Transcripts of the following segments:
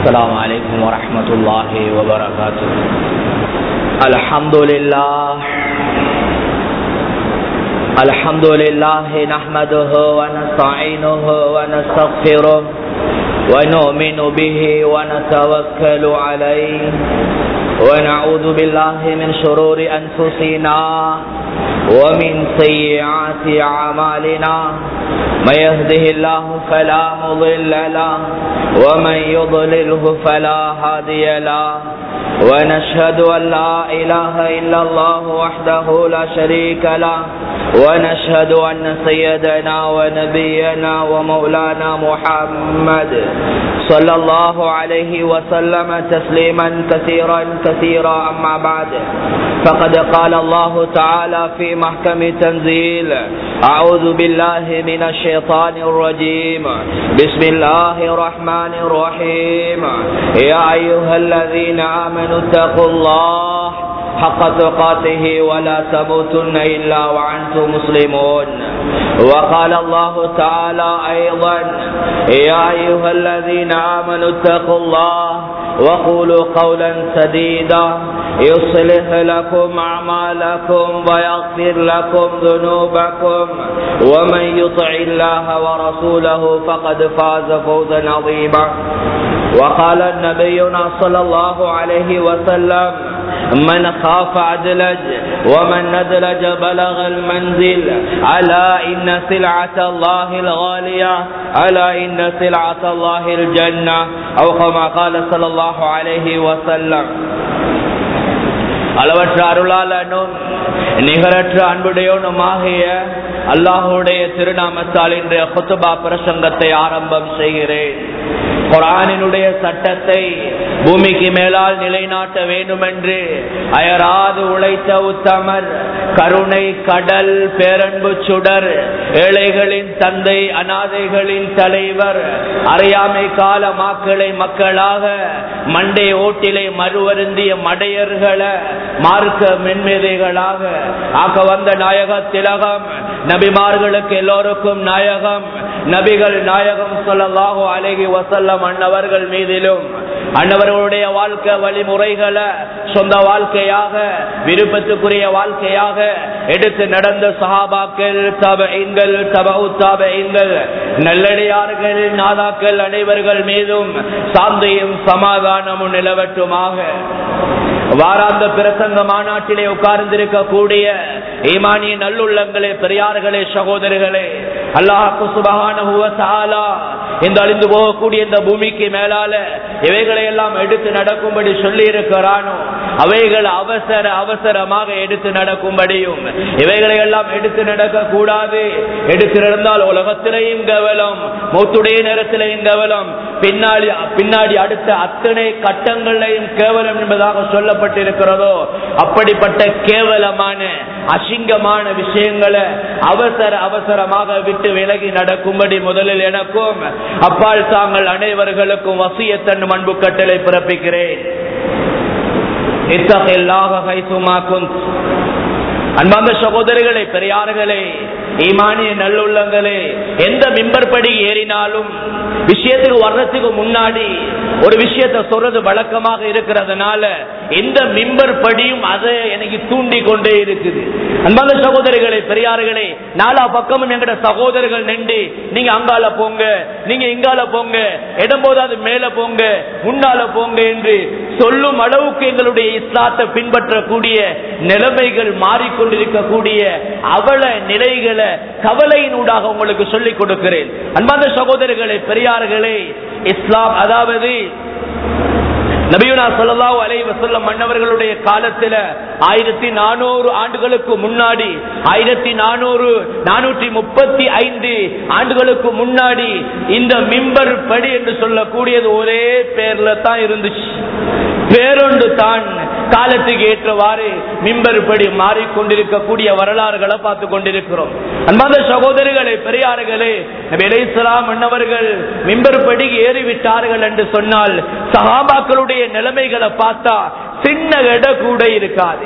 السلام عليكم ورحمة الله وبركاته الحمد لله الحمد لله نحمده ونستعينه ونستغفره ونؤمن به ونتوكل عليه ونعوذ بالله من شرور أنفسنا ومن سيئات أعمالنا من يهده الله فلا مضل له ومن يضلله فلا هادي له ونشهد أن لا إله إلا الله وحده لا شريك له ونشهد أن سيدنا ونبينا ومولانا محمد صلى الله عليه وسلم تسليما كثيرا كثيرا أما بعد فقد قال الله تعالى في محكم تنزيل أعوذ بالله من الشيطان الرجيم بسم الله الرحمن الرحيم يا أيها الذين آمنوا اتقوا الله حق تقاته ولا تموتن إلا وأنتم مسلمون وقال الله تعالى أيضا يا أيها الذين آمنوا اتقوا الله وقولوا قولا سديدا يصلح لكم أعمالكم ويغفر لكم ذنوبكم ومن يطع الله ورسوله فقد فاز فوزا عظيما وقال نبينا صلى الله عليه وسلم من خاف أدلج ومن ندلج بلغ المنزل ألا إن سلعة الله الغالية ألا إن سلعة الله الجنة أو كما قال صلى الله عليه وسلم அளவற்ற அருளாளனும் நிகரற்ற அன்புடையவனுமாகிய அல்லாஹுடைய திருநாமத்தால் இன்றைய குத்துபா பிரசங்கத்தை ஆரம்பம் செய்கிறேன் குரானினுடைய சட்டத்தை பூமிக்கு மேலால் நிலைநாட்ட வேண்டும் என்று அயராது உழைத்த உத்தமர் கருணை கடல் பேரன்பு சுடர் ஏழைகளின் தந்தை அனாதைகளின் தலைவர் அறியாமை கால மாக்களை மக்களாக மண்டை ஓட்டிலை மறுவருந்திய மடையர்களை மார்க்க மென்மேதைகளாக ஆக்க வந்த நாயக திலகம் நபிமார்களுக்கு எல்லோருக்கும் நாயகம் நபிகள் நாயகம் சொல்லலாகோ அழகி வசல்லம் அன்னவர்கள் மீதிலும் அன்னவர்களுடைய வாழ்க்கை வழிமுறைகளை சொந்த வாழ்க்கையாக விருப்பத்துக்குரிய வாழ்க்கையாக எடுத்து நடந்த சஹாபாக்கள் தபைங்கள் தபவு தபைங்கள் நல்லடியார்கள் நாதாக்கள் அனைவர்கள் மீதும் சாந்தியும் சமாதானமும் நிலவட்டுமாக வாராந்த பிரசங்க மாநாட்டிலே உட்கார்ந்திருக்கக்கூடிய ஈமானிய நல்லுள்ளங்களே பெரியார்களே சகோதரர்களே அல்லாஹு சுபகான இந்த அழிந்து போகக்கூடிய இந்த பூமிக்கு மேலால இவைகளை எல்லாம் எடுத்து நடக்கும்படி சொல்லி இருக்கிறானோ அவைகள் அவசர அவசரமாக எடுத்து நடக்கும்படியும் இவைகளை எல்லாம் எடுத்து நடக்க கூடாது எடுத்து நடந்தால் உலகத்திலையும் கவலம் மூத்துடைய நேரத்திலையும் கவலம் பின்னாடி பின்னாடி அடுத்த அத்தனை கட்டங்களையும் கேவலம் என்பதாக சொல்லப்பட்டிருக்கிறதோ அப்படிப்பட்ட கேவலமான அசிங்கமான விஷயங்களை அவசர அவசரமாக விட்டு விலகி நடக்கும்படி முதலில் எனக்கும் அப்பால் தாங்கள் அனைவர்களுக்கும் வசியத்தன் அன்பு கட்டளை பிறப்பிக்கிறேன் அன்பார்ந்த சகோதரிகளே பெரியார்களே ஈமானிய நல்லுள்ளங்களே எந்த மிம்பர் படி ஏறினாலும் விஷயத்துக்கு வர்றதுக்கு முன்னாடி ஒரு விஷயத்த சொல்றது வழக்கமாக இருக்கிறதுனால எந்த மிம்பர் படியும் அதை எனக்கு தூண்டி கொண்டே இருக்குது அன்பான சகோதரிகளே பெரியார்களே நாலா பக்கமும் எங்கட சகோதரர்கள் நின்று நீங்க அங்கால போங்க நீங்க இங்கால போங்க இடம் போதாது மேல போங்க முன்னால போங்க என்று சொல்லும் அளவுக்கு எங்களுடைய இஸ்லாத்தை பின்பற்றக்கூடிய நிலைமைகள் மாறிக்கொண்டிருக்கக்கூடிய அவல நிலைகளை கவலையினூடாக உங்களுக்கு சொல்லிக் கொடுக்கிறேன் அன்பான சகோதரர்களே பெரியார்களே இஸ்லாம் அதாவது நபியுனா சொல்லலாவு அலை வசல்லம் மன்னவர்களுடைய காலத்துல ஆயிரத்தி நானூறு ஆண்டுகளுக்கு முன்னாடி ஆயிரத்தி நானூறு நானூற்றி முப்பத்தி ஐந்து ஆண்டுகளுக்கு முன்னாடி இந்த மிம்பர் படி என்று சொல்லக்கூடியது ஒரே பேர்ல தான் இருந்துச்சு பேரொன்று தான் காலத்துக்கு ஏற்றவாறு மிம்பர் படி மாறிக்கொண்டிருக்கக்கூடிய வரலாறுகளை பார்த்து கொண்டிருக்கிறோம் அன்பாந்த சகோதரிகளே பெரியார்களே இஸ்லாம் மன்னவர்கள் மிம்பர் படி ஏறிவிட்டார்கள் என்று சொன்னால் சகாபாக்களுடைய நிலைமைகளை பார்த்தா சின்ன இட கூட இருக்காது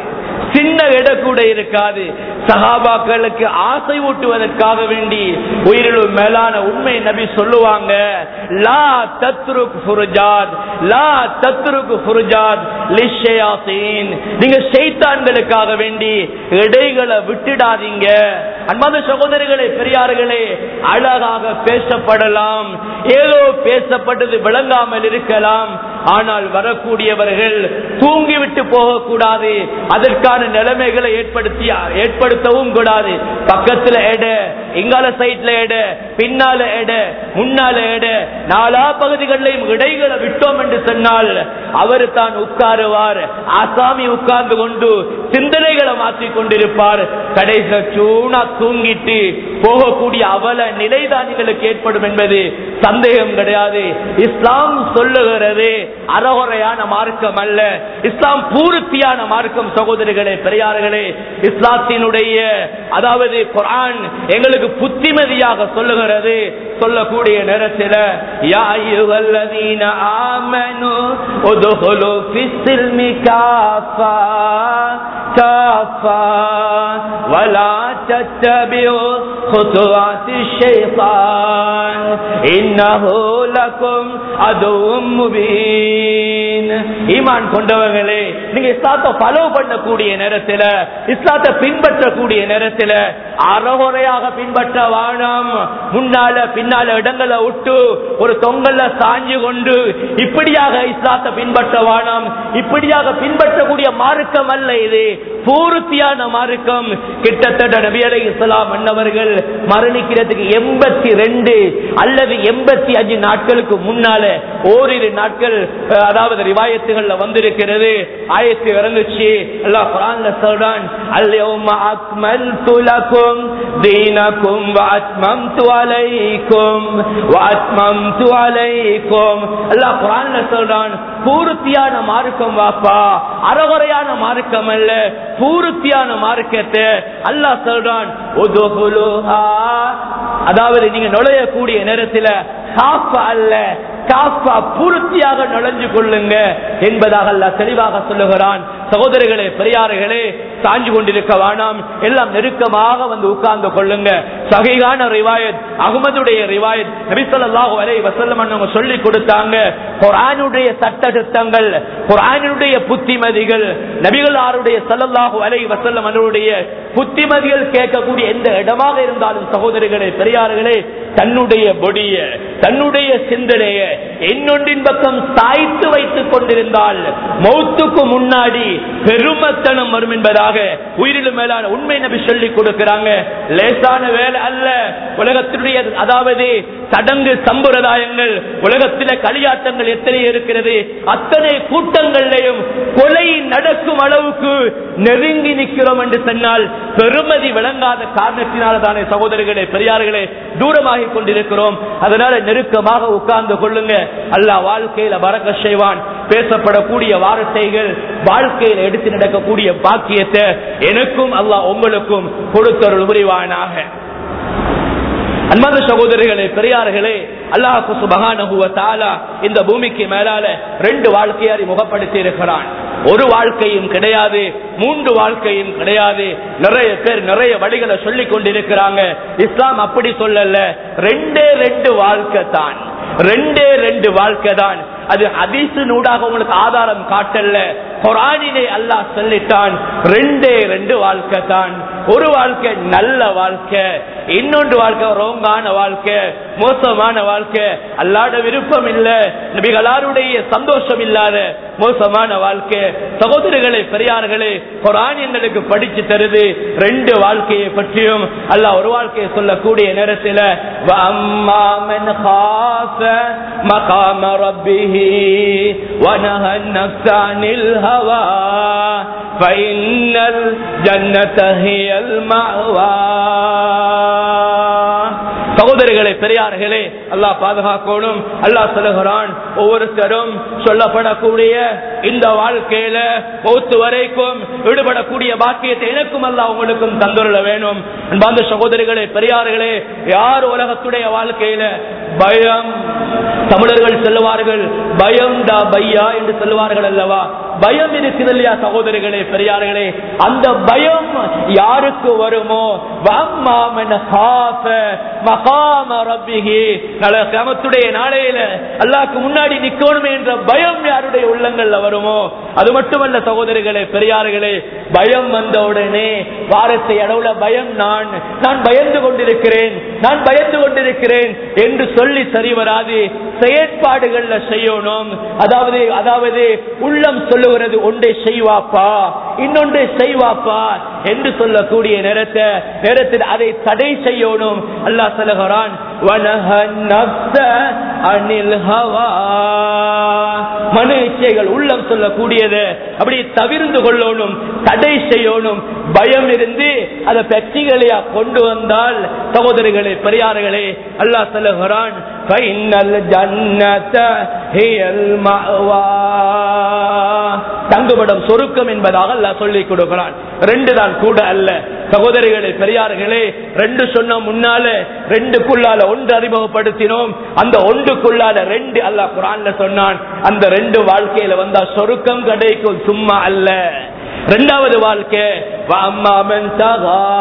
சின்ன எடை கூட இருக்காது சகாபாக்களுக்கு ஆசை ஊட்டுவதற்காக வேண்டி உயிரிலும் மேலான உண்மை நபி சொல்லுவாங்க லா தத்ருக் ஃபுர்ஜாத் லா தத்ருக் ஃபுர்ஜாத் லிஷயாசீன் நீங்க ஷைத்தான்களுக்காக வேண்டி எடைகளை விட்டுடாதீங்க அன்பான சகோதரர்களே பெரியார்களே அழகாக பேசப்படலாம் ஏதோ பேசப்பட்டது விளங்காமல் இருக்கலாம் ஆனால் வரக்கூடியவர்கள் தூங்கிவிட்டு போகக்கூடாது அதற்கான நிலைமைகளை ஏற்படுத்தி ஏற்படுத்தவும் கூடாது பக்கத்துல எட இங்கால சைட்ல எட பின்னால எட முன்னால எட நாலா பகுதிகளிலையும் இடைகளை விட்டோம் என்று சொன்னால் அவர் தான் உட்காருவார் ஆசாமி உட்கார்ந்து கொண்டு சிந்தனைகளை மாற்றிக் கொண்டிருப்பார் கடைசி சூனா தூங்கிட்டு போகக்கூடிய அவல நிலைதான் எங்களுக்கு ஏற்படும் என்பது சந்தேகம் கிடையாது இஸ்லாம் சொல்லுகிறது அறகுறையான மார்க்கம் அல்ல இஸ்லாம் பூர்த்தியான மார்க்கம் சகோதரிகளே பெரியார்களே இஸ்லாத்தினுடைய அதாவது குரான் எங்களுக்கு புத்திமதியாக சொல்லுகிறது சொல்லக்கூடிய நேரத்தில் யா அய்யுஹல்லதீன ஆமனு உதுஹுலு ஃபிஸ்ஸில்மி காஃபா காஃபா வலா தத்தபிஉ خطوات الشيطان إنه لكم عدو مبين ஈமான் கொண்டவர்களே நீங்க இஸ்லாத்தை ஃபாலோ பண்ணக்கூடிய நேரத்தில் இஸ்லாத்தை பின்பற்றக்கூடிய நேரத்தில் அறகுறையாக பின்பற்ற வாழம் முன்னால பின்னால இடங்களை விட்டு ஒரு தொங்கல்ல சாஞ்சு கொண்டு இப்படியாக இஸ்லாத்தை பின்பற்ற வாழம் இப்படியாக பின்பற்றக்கூடிய மார்க்கம் அல்ல இது பூர்த்தியான மார்க்கம் கிட்டத்தட்ட நபி அலை இஸ்லாம் அண்ணவர்கள் மரணிக்கிறதுக்கு எண்பத்தி ரெண்டு அல்லது எண்பத்தி அஞ்சு நாட்களுக்கு முன்னால ஓரிரு நாட்கள் அஹ், அதாவது ரிவாயத்துகள்ல வந்திருக்கிறது ஆயத்து இறங்குச்சு அல்லாஹ் குரான்ல சொல்றான் அல்யௌம அக்மல்து லகும் தீனகும் வஅத்மம்து அலைக்கும் வஅத்மம்து அலைக்கும் அல்லாஹ் குரான்ல சொல்றான் பூர்த்தியான மார்க்கம் வாப்பா அறகுறையான மார்க்கம் அல்ல பூர்த்தியான மார்க்கத்தை அல்லாஹ் சொல்றான் உதுகுலுஹா. அதாவது நீங்க நுழையக்கூடிய நேரத்தில் காப்பா அல்ல காப்பா பூர்த்தியாக நுழைஞ்சு கொள்ளுங்க என்பதாக அல்லாஹ் தெளிவாக சொல்லுகிறான் சகோதரிகளே பெரியார்களே சாஞ்சு கொண்டிருக்க வேணாம் எல்லாம் நெருக்கமாக வந்து உட்கார்ந்து கொள்ளுங்க சகைகான ரிவாயத் அகமதுடைய ரிவாயத் நபிசல்லாஹு அலை வசல்லம் அவங்க சொல்லி கொடுத்தாங்க குரானுடைய சட்ட திட்டங்கள் குரானுடைய புத்திமதிகள் நபிகளாருடைய சல்லல்லாஹு அலை வசல்லம் அவருடைய புத்திமதிகள் கேட்கக்கூடிய எந்த இடமாக இருந்தாலும் சகோதரிகளே பெரியார்களே தன்னுடைய பொடிய தன்னுடைய சிந்தனைய இன்னொன்றின் பக்கம் சாய்த்து வைத்துக் கொண்டிருந்தால் மௌத்துக்கு முன்னாடி பெருமத்தனம் வரும் என்பதாக உயிரிலும் மேலான உண்மை நபி சொல்லிக் கொடுக்கிறாங்க லேசான வேலை அல்ல உலகத்தினுடைய அதாவது சடங்கு சம்பிரதாயங்கள் உலகத்தில களியாட்டங்கள் எத்தனை இருக்கிறது அத்தனை கூட்டங்களையும் கொலை நடக்கும் அளவுக்கு நெருங்கி நிற்கிறோம் என்று சொன்னால் பெருமதி விளங்காத காரணத்தினால தானே சகோதரர்களே பெரியார்களே தூரமாகிக் கொண்டிருக்கிறோம் அதனால நெருக்கமாக உட்கார்ந்து கொள்ளுங்க அல்லாஹ் வாழ்க்கையில பறக்க செய்வான் பேசப்படக்கூடிய வார்த்தைகள் வாழ்க்கையில் எடுத்து நடக்கக்கூடிய பாக்கியத்தை எனக்கும் அல்லாஹ் உங்களுக்கும் கொடுத்தருள் புரிவானாக அன்பான சகோதரிகளே பெரியார்களே அல்லாஹு சுபஹானஹு வ தஆலா இந்த பூமிக்கு மேலால ரெண்டு வாழ்க்கையை முகப்படுத்தி இருக்கிறான் ஒரு வாழ்க்கையும் கிடையாது மூன்று வாழ்க்கையும் கிடையாது நிறைய பேர் நிறைய வழிகளை சொல்லிக் கொண்டிருக்கிறாங்க இஸ்லாம் அப்படி சொல்லல ரெண்டே ரெண்டு வாழ்க்கை தான் ரெண்டே ரெண்டு வாழ்க்கை தான் அது ஹதீசு நூடாக உங்களுக்கு ஆதாரம் காட்டல குரானிலே அல்லாஹ் சொல்லிட்டான் ரெண்டே ரெண்டு வாழ்க்கை தான் ஒரு வாழ்க்கை நல்ல வாழ்க்கை இன்னொன்று வாழ்க்கை ரோங்கான வாழ்க்கை மோசமான வாழ்க்கை அல்லாட விருப்பம் இல்ல நபிகளாருடைய சந்தோஷம் இல்லாத மோசமான வாழ்க்கை சகோதரர்களே பெரியார்களே குரான் எங்களுக்கு படிச்சு தருது ரெண்டு வாழ்க்கையை பற்றியும் அல்லாஹ் ஒரு வாழ்க்கையை சொல்லக்கூடிய நேரத்தில் وَأَمَّا مَنْ خَافَ مَقَامَ رَبِّهِ وَنَهَى النَّفْسَ عَنِ الْهَوَى فَإِنَّ الْجَنَّةَ هِيَ الْمَأْوَى சகோதரிகளே பெரியார்களே அல்லாஹ் பாதுகாக்கணும் அல்லாஹ் சொல்லுகிறான் ஒவ்வொருத்தரும் சொல்லப்படக்கூடிய இந்த வாழ்க்கையில மௌத்து வரைக்கும் ஈடுபடக்கூடிய பாக்கியத்தை எனக்கும் அல்லாஹ் உங்களுக்கும் தந்துள்ள வேணும் அன்பார்ந்த சகோதரிகளே பெரியார்களே யார் உலகத்துடைய வாழ்க்கையில பயம் தமிழர்கள் சொல்லுவார்கள் பயம் டா பையா என்று சொல்லுவார்கள் அல்லவா பயம் இருக்குது இல்லையா சகோதரிகளே பெரியார்களே அந்த பயம் யாருக்கு வருமோ வம்மாமன் ஹாஃப மகாம ரப்பிஹி நாளை கியாமத்துடைய நாளையில அல்லாஹ்க்கு முன்னாடி நிக்கணுமே என்ற பயம் யாருடைய உள்ளங்கள்ல வருமோ அது மட்டுமல்ல சகோதரிகளே பெரியார்களே பயம் வந்த உடனே வாரத்தை அளவுல பயம் நான் நான் பயந்து கொண்டிருக்கிறேன் நான் பயந்து கொண்டிருக்கிறேன் என்று சொல்லி சரி வராது செயற்பாடுகள்ல செய்யணும் அதாவது அதாவது உள்ளம் சொல்லுகிறது ஒன்றை செய்வாப்பா இன்னொன்றை செய்வாப்பா என்று சொல்லக்கூடிய நேரத்தை நேரத்தில் அதை தடை செய்யணும் அல்லாஹ் சொல்லுகிறான் வனஹ நஃப்ஸ அனில் ஹவா மன இச்சைகள் உள்ளம் சொல்லக்கூடியது அப்படி தவிர்ந்து கொள்ளணும் தடை செய்யணும் பயம் இருந்து அதை பிரச்சனைகளையா கொண்டு வந்தால் சகோதரிகளே பெரியார்களே அல்லாஹ் சொல்லுகிறான் ஃபைனல் ஜன்னத ஹியல் மஅவா தங்குபடம் சொருக்கம் என்பதாக அல்லாஹ் சொல்லிக் கொடுக்கிறான் ரெண்டு தான் கூட அல்ல சகோதரிகளே பெரியார்களே ரெண்டு சொன்ன முன்னால ரெண்டுக்குள்ளால ஒன்று அறிமுகப்படுத்தினோம் அந்த ஒன்றுக்குள்ளால ரெண்டு அல்லாஹ் குரான்ல சொன்னான் அந்த ரெண்டு வாழ்க்கையில வந்தா சொருக்கம் கிடைக்கும் சும்மா அல்ல ரெண்டாவது வாழ்க்கை وَأَمَّا تَغَى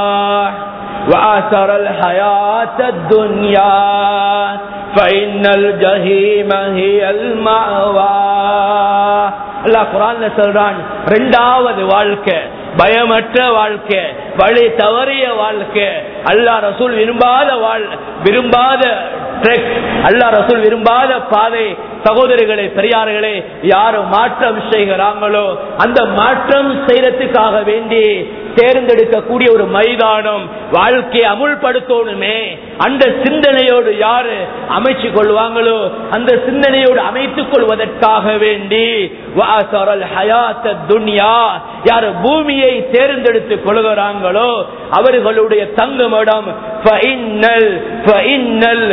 وَآثَرَ الْحَيَاةَ الدُّنْيَا فَإِنَّ الْجَحِيمَ هِيَ الْمَأْوَى அல்லாஹ் குரான்ல சொல்றான் ரெண்டாவது வாழ்க்கை பயமற்ற வாழ்க்கை வழி தவறிய வாழ்க்கை அல்லாஹ் ரசூல் விரும்பாத வாழ் விரும்பாத ட்ரெக் அல்லாஹ் ரசூல் விரும்பாத பாதை சகோதரிகளே பெரியார்களே யாரு மாற்றம் செய்கிறாங்களோ அந்த மாற்றம் செய்யறதுக்காக வேண்டி தேர்ந்தெடுக்கக்கூடிய ஒரு மைதானம் வாழ்க்கையை அமுல்படுத்தணுமே அந்த சிந்தனையோடு யாரு அமைச்சு கொள்வாங்களோ அந்த சிந்தனையோடு அமைத்துக் கொள்வதற்காக வேண்டி வாசரல் ஹயாத்த துன்யா யாரு பூமியை தேர்ந்தெடுத்துக் கொள்கிறாங்களோ அவர்களுடைய தங்குமிடம் ஃபஇன்னல் ஃபஇன்னல்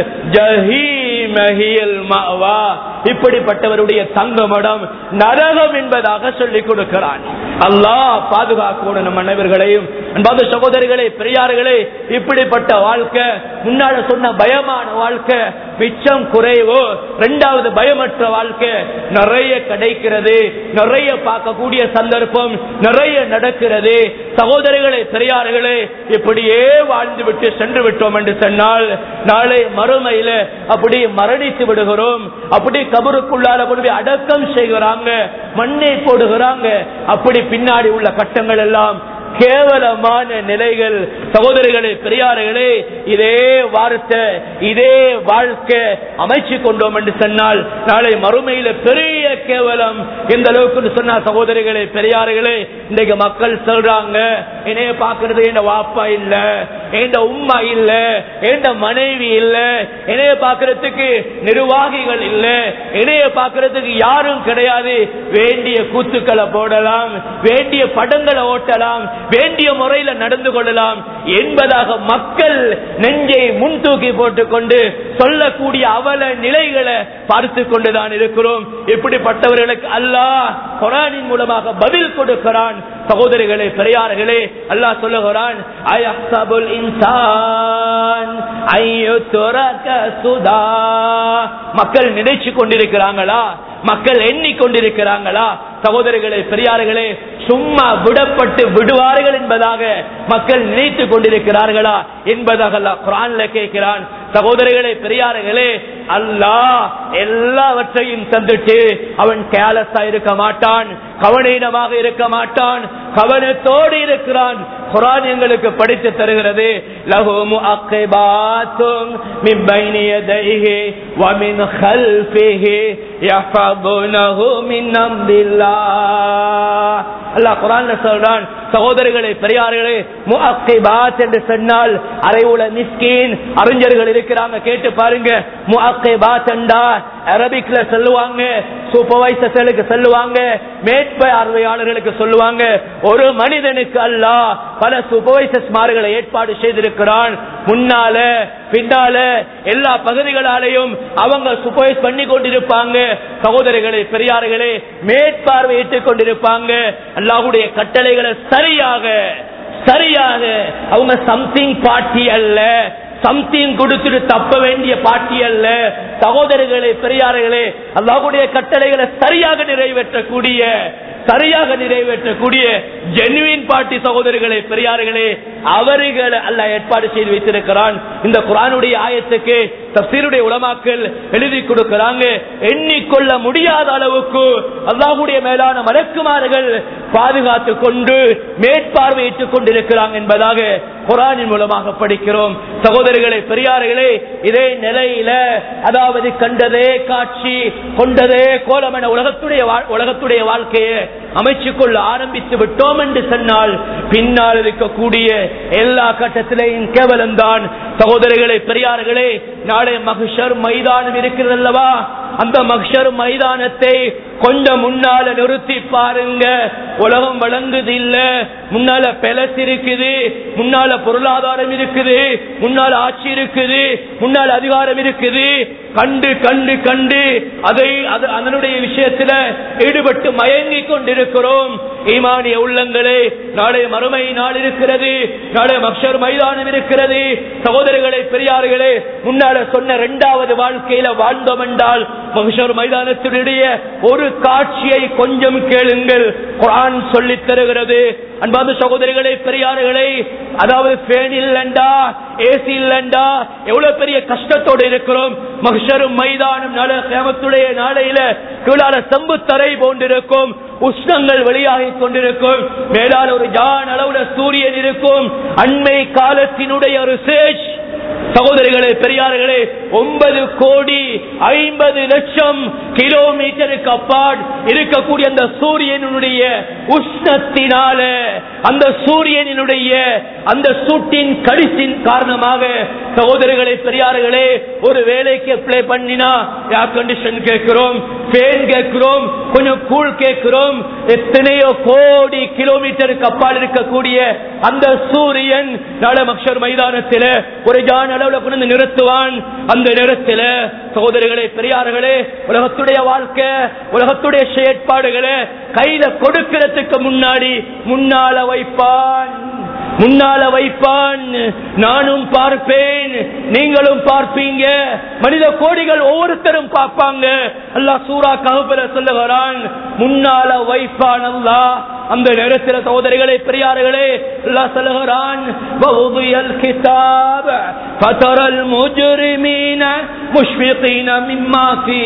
ஜஹீமஹியல் மஅவா இப்படிப்பட்டவருடைய தங்கமடம் நரகம் என்பதாக சொல்லிக் கொடுக்கிறான் அல்லாஹ் பாதுகாக்கணும் நம் அனைவர்களையும் அன்பாத சகோதரிகளே பெரியார்களே இப்படிப்பட்ட வாழ்க்கை முன்னால சொன்ன பயமான வாழ்க்கை மிச்சம் குறைவோ இரண்டாவது பயமற்ற வாழ்க்கை நிறைய கிடைக்கிறது நிறைய பார்க்கக்கூடிய சந்தர்ப்பம் நிறைய நடக்கிறது சகோதரிகளே பெரியார்களே இப்படியே வாழ்ந்து விட்டு சென்று விட்டோம் என்று சொன்னால் நாளை மறுமையில அப்படி மரணித்து விடுகிறோம் அப்படி கபருக்குள்ளால கொண்டு போய் அடக்கம் செய்கிறாங்க மண்ணை போடுகிறாங்க அப்படி பின்னாடி உள்ள கட்டங்கள் எல்லாம் கேவலமான நிலைகள் சகோதரிகளே பெரியார்களே இதே வார்த்தை இதே வாழ்க்கை அமைச்சு கொண்டோம் என்று சொன்னால் நாளை மறுமையில பெரிய கேவலம் எந்த அளவுக்கு சொன்னா சகோதரிகளே பெரியார்களே இன்றைக்கு மக்கள் சொல்றாங்க என்னைய பாக்குறது என் வாப்பா இல்ல என் உம்மா இல்ல என் மனைவி இல்ல என்னைய பாக்குறதுக்கு நிர்வாகிகள் இல்ல என்னைய பாக்குறதுக்கு யாரும் கிடையாது வேண்டிய கூத்துக்களை போடலாம் வேண்டிய படங்களை ஓட்டலாம் வேண்டிய முறையில நடந்து கொள்ளலாம் என்பதாக மக்கள் நெஞ்சை முன் தூக்கி போட்டுக்கொண்டு சொல்லக்கூடிய அவல நிலைகளை பார்த்து கொண்டுதான் இருக்கிறோம் இப்படிப்பட்டவர்களுக்கு அல்லாஹ் குரானின் மூலமாக பதில் கொடுக்கிறான் சகோதரிகளே பெரியார்களே அல்லாஹ் சொல்லுகிறான் அயஹ்சபுல் இன்சான் ஐயுத்ரக சுதா மக்கள் நினைச்சு கொண்டிருக்கிறாங்களா மக்கள் எண்ணிக்கொண்டிருக்கிறாங்களா சகோதரிகளே பெரியார்களே சும்மா விடப்பட்டு விடுவார்கள் என்பதாக மக்கள் நினைத்து கொண்டிருக்கிறார்களா என்பதாக அல்லாஹ் குரான்ல கேட்கிறான் சகோதரிகளே பெரியார்களே அல்லாஹ் எல்லாவற்றையும் தந்துட்டு அவன் கேலஸா இருக்க மாட்டான் கவனீனமாக இருக்க மாட்டான் கவனத்தோடு இருக்கிறான் குரான் எங்களுக்கு படித்து தருகிறது லஹு முஅக்கிபாத்தும் மின் பைனி யதைஹி வ மின் கல்ஃபிஹி யஃபதுனஹு மின் அம்ரில்லாஹ் அல்லாஹ் குரான்ல சொல்றான் சகோதரர்களே பெரியார்களே முஅக்கிபாத் என்று சொன்னால் அரைவுல மிஸ்கீன் அறிஞர்கள் இருக்கிறாங்க கேட்டு பாருங்க முஅக்கிபாத் என்றா அரபிக்ல சொல்லுவாங்க சூப்பர்வைசர்களுக்கு சொல்லுவாங்க மேற்பார்வையாளர்களுக்கு சொல்லுவாங்க ஒரு மனிதனுக்கு அல்லாஹ் பல சூப்பர்வைசர்ஸ்மார்களை ஏற்பாடு செய்திருக்கிறான் முன்னால பின்னால எல்லா பகுதிகளாலையும் அவங்க சூப்பர்வைஸ் பண்ணி கொண்டிருப்பாங்க சகோதரிகளே பெரியார்களே மேற்பார்வையிட்டுக் கொண்டிருப்பாங்க அல்லாஹுடைய கட்டளைகளை சரியாக சரியாக அவங்க சம்திங் பார்ட்டி அல்ல சம்திங் கொடுத்துட்டு தப்ப வேண்டிய பாட்டி அல்ல சகோதரர்களே பெரியார்களே அல்லாஹ்வுடைய கட்டளைகளை சரியாக நிறைவேற்றக்கூடிய சரியாக நிறைவேற்றக்கூடிய ஜெனுவின் பாட்டி சகோதரர்களே பெரியார்களே அவர்களை அல்ல ஏற்பாடு செய்து வைத்திருக்கிறான் இந்த குரானுடைய ஆயத்துக்கு தப்சீருடைய உலமாக்கள் எழுதி கொடுக்கிறாங்க எண்ணிக்கொள்ள முடியாத அளவுக்கு அல்லாஹுடைய மேலான மலக்குமார்கள் பாதுகாத்து கொண்டு மேற்பார்வையிட்டுக் கொண்டிருக்கிறாங்க என்பதாக குரானின் மூலமாக படிக்கிறோம் சகோதரர்களே பெரியார்களே இதே நிலையில அதாவது கண்டதே காட்சி கொண்டதே கோலம் என உலகத்துடைய வா- உலகத்துடைய வாழ்க்கையை அமைச்சுக் கொள்ள ஆரம்பித்து விட்டோம் என்று சொன்னால் பின்னால் இருக்கக்கூடிய எல்லா கட்டத்திலேயும் கேவலம்தான் சகோதரர்களே பெரியார்களே நாளை மகிஷர் மைதானம் இருக்கிறது அல்லவா அந்த மகிஷர் மைதானத்தை கொஞ்சம் முன்னால நிறுத்தி பாருங்க உலகம் வழங்குது இல்ல முன்னால பெலஸ் இருக்குது முன்னால பொருளாதாரம் இருக்குது முன்னால ஆட்சி இருக்குது முன்னால அதிகாரம் இருக்குது கண்டு கண்டு கண்டு அதை அது அதனுடைய விஷயத்துல ஈடுபட்டு மயங்கிக் கொண்டிருக்கிறோம் ஈமானிய உள்ளங்களே நாளை மறுமை நாள் இருக்கிறது நாளை மக்ஷர் மைதானம் இருக்கிறது சகோதரர்களே பெரியார்களே முன்னால சொன்ன இரண்டாவது வாழ்க்கையில வாழ்ந்தோம் என்றால் மகிஷர் மைதானத்தினுடைய ஒரு காட்சியை கொஞ்சம் கேளுங்கள் குரான் சொல்லித் தருகிறது அன்பான சகோதரிகளே பெரியார்களே அதாவது ஃபேன் இல்லண்டா ஏசி இல்லண்டா எவ்வளவு பெரிய கஷ்டத்தோடு இருக்கிறோம் மகிஷரும் மைதானம் நாள கேமத்துடைய நாளையில கீழால செம்பு தரை போன்றிருக்கும் உஷ்ணங்கள் வெளியாகி கொண்டிருக்கும் மேலான ஒரு ஜான் அளவுல சூரியன் இருக்கும் அண்மை காலத்தினுடைய ஒரு சேஜ் சகோதரிகளே பெரியார்களே ஒன்பது கோடி ஐம்பது லட்சம் கிலோமீட்டருக்கு அப்பால் இருக்கக்கூடிய அந்த சூரியனுடைய உஷ்ணத்தினால அந்த சூரியனுடைய அந்த சூட்டின் கடிசின் காரணமாக சகோதரிகளே பெரியார்களே ஒரு வேலைக்கு அப்ளை பண்ணினா ஏர் கண்டிஷன் கேட்கிறோம் ஃபேன் கேட்கிறோம் கொஞ்சம் கூழ் கேட்கிறோம் எத்தனையோ கோடி கிலோமீட்டருக்கு அப்பால் இருக்கக்கூடிய அந்த சூரியன் நாளமக்ஷர் மைதானத்தில் ஒரு ஜான் அளவுல கொண்டு வந்து நிறுத்துவான் அந்த நேரத்தில் சகோதரிகளே பெரியார்களே உலகத்துடைய வாழ்க்கை உலகத்துடைய செயற்பாடுகளை கையில கொடுக்கிறதுக்கு முன்னாடி முன்னால வைப்பான் முன்னால வைப்பான் நானும் பார்ப்பேன் நீங்களும் பார்ப்பீங்க மனித கோடிகள் ஒவ்வொருத்தரும் பார்ப்பாங்க அல்லாஹ் சூரா கஹபுல சொல்லுகிறான் முன்னால வைப்பான் அல்லாஹ் அந்த நேரத்தில் சகோதரிகளே பெரியார்களே அல்லாஹ் சொல்லுகிறான் வவுதியல் கிதாப் ஃபதரல் முஜ்ரிமீன முஷ்ஃபிகீன மிம்மா ஃபீ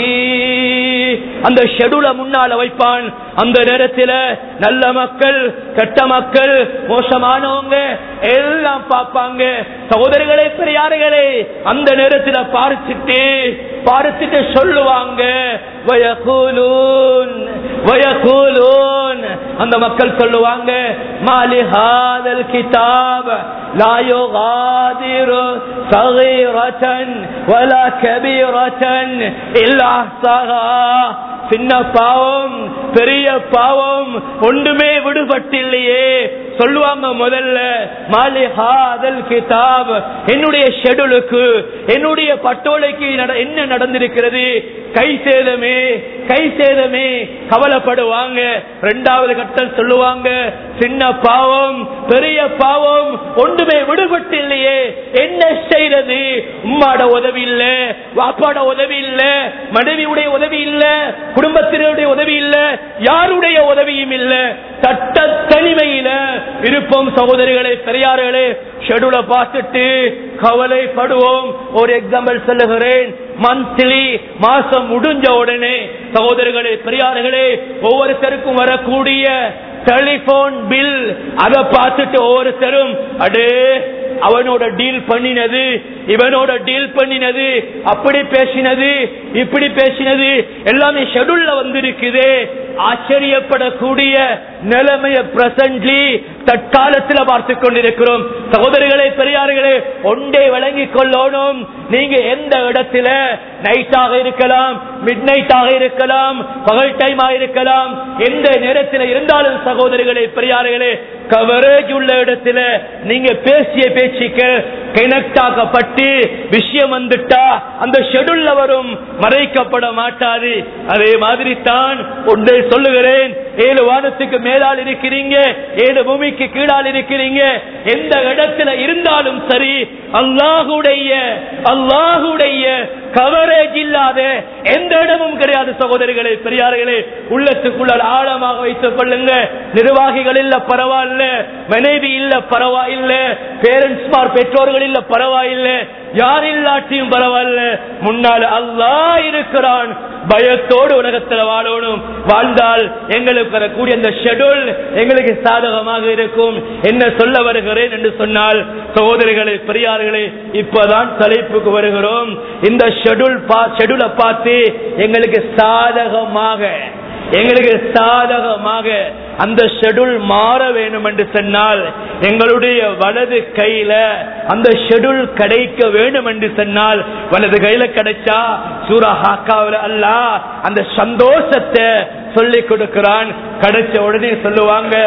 அந்த ஷெடுல முன்னால வைப்பான் அந்த நேரத்தில் நல்ல மக்கள் கெட்ட மக்கள் மோசமானவங்க எல்லாம் பார்ப்பாங்க சகோதரிகளே பெரியார்களே அந்த நேரத்தில் பார்த்துட்டு பார்த்துட்டு சொல்லுவாங்க வயகூலூன் வயகூலூன் அந்த மக்கள் சொல்லுவாங்க மாலி ஹாதல் கிதாப் லா யுகாதிரு صغيرة ولا كبيرة إلا أحصاها சின்ன பாவம் பெரிய பாவம் ஒன்றுமே விடுபட்டில்லையே சொல்லுவாங்க முதல்ல மாலிஹாதல் கிதாப் என்னுடைய ஷெடுலுக்கு என்னுடைய பட்டோலைக்கு நட- என்ன நடந்திருக்கிறது கை சேதமே கை சேதமே கவலைப்படுவாங்க இரண்டாவது கட்டம் சொல்லுவாங்க சின்ன பாவம் பெரிய பாவம் ஒன்றுமே விடுபட்டு இல்லையே என்ன செய்யறது உம்மாட உதவி இல்ல வாப்பாட உதவி இல்ல மனைவியுடைய உதவி இல்ல குடும்பத்தினருடைய உதவி இல்ல யாருடைய உதவியும் இல்ல தட்ட தனிமையில இருப்போம் சகோதரிகளே பெரியார்களே ஷெடுல பார்த்துட்டு கவலைப்படுவோம் ஒரு எக்ஸாம்பிள் சொல்லுகிறேன் மந்த்லி மாசம் முடிஞ்ச உடனே சகோதரர்களே பெரியார்களே ஒவ்வொருத்தருக்கும் வரக்கூடிய டெலிபோன் பில் அதை பார்த்துட்டு ஒவ்வொருத்தரும் அடே அவனோட டீல் பண்ணினது இவனோட டீல் பண்ணினது அப்படி பேசினது இப்படி பேசினது எல்லாமே ஷெடியூல்ல வந்திருக்குது ஆச்சரியப்படக்கூடிய நிலைமைய பிரசன்ட்லி தற்காலத்தில் பார்த்து கொண்டிருக்கிறோம் சகோதரிகளே பெரியார்களே ஒன்றே விளங்கிக் கொள்ளணும் நீங்க எந்த இடத்துல நைட்டாக இருக்கலாம் மிட் நைட்டாக இருக்கலாம் பகல் டைமாக இருக்கலாம் எந்த நேரத்தில் இருந்தாலும் சகோதரிகளே பெரியார்களே கவரேஜ் உள்ள இடத்துல நீங்க பேசிய பேச்சுக்கு கனெக்ட் ஆக்கப்பட்டு விஷயம் வந்துட்டா அந்த ஷெடியூல்ல வரும் மறைக்கப்பட மாட்டாது அதே மாதிரி தான் ஒன்றை சொல்லுகிறேன் ஏழு வானத்துக்கு மேலால் இருக்கிறீங்க ஏழு பூமிக்கு கீழால் இருக்கிறீங்க எந்த இடத்துல இருந்தாலும் சரி அல்லாஹுடைய அல்லாஹுடைய கவரேஜ் இல்லாத எந்த இடமும் கிடையாது சகோதரிகளே பெரியார்களே உள்ளத்துக்குள்ள ஆழமாக வைத்துக் கொள்ளுங்க நிர்வாகிகள் இல்ல பரவாயில்ல மனைவி இல்ல பரவாயில்ல பேரண்ட்ஸ் பெற்றோர்கள் இல்ல பரவாயில்ல யார் இல்லாட்டியும் பரவாயில்ல முன்னால் அல்லாஹ் இருக்கிறான் பயத்தோடு உலகத்துல வாழணும் வாழ்ந்தால் எங்களுக்கு வரக்கூடிய அந்த ஷெடியூல் எங்களுக்கு சாதகமாக இருக்கும் என்ன சொல்ல வருகிறேன் என்று சொன்னால் சகோதரிகளே பெரியார்களே இப்பதான் தலைப்புக்கு வருகிறோம் இந்த ஷெடியூல் ஷெடியூலை பார்த்து எங்களுக்கு சாதகமாக எங்களுக்கு சாதகமாக அந்த ஷெடியூல் மாற வேண்டும் என்று சொன்னால் எங்களுடைய வலது கையில அந்த ஷெடியூல் கிடைக்க வேண்டும் என்று சொன்னால் வலது கையில கிடைச்சா சூரா ஹாக்காவில் அல்ல அந்த சந்தோஷத்தை சொல்லி கொடுக்கிறான் கிடைச்ச உடனே சொல்லுவாங்க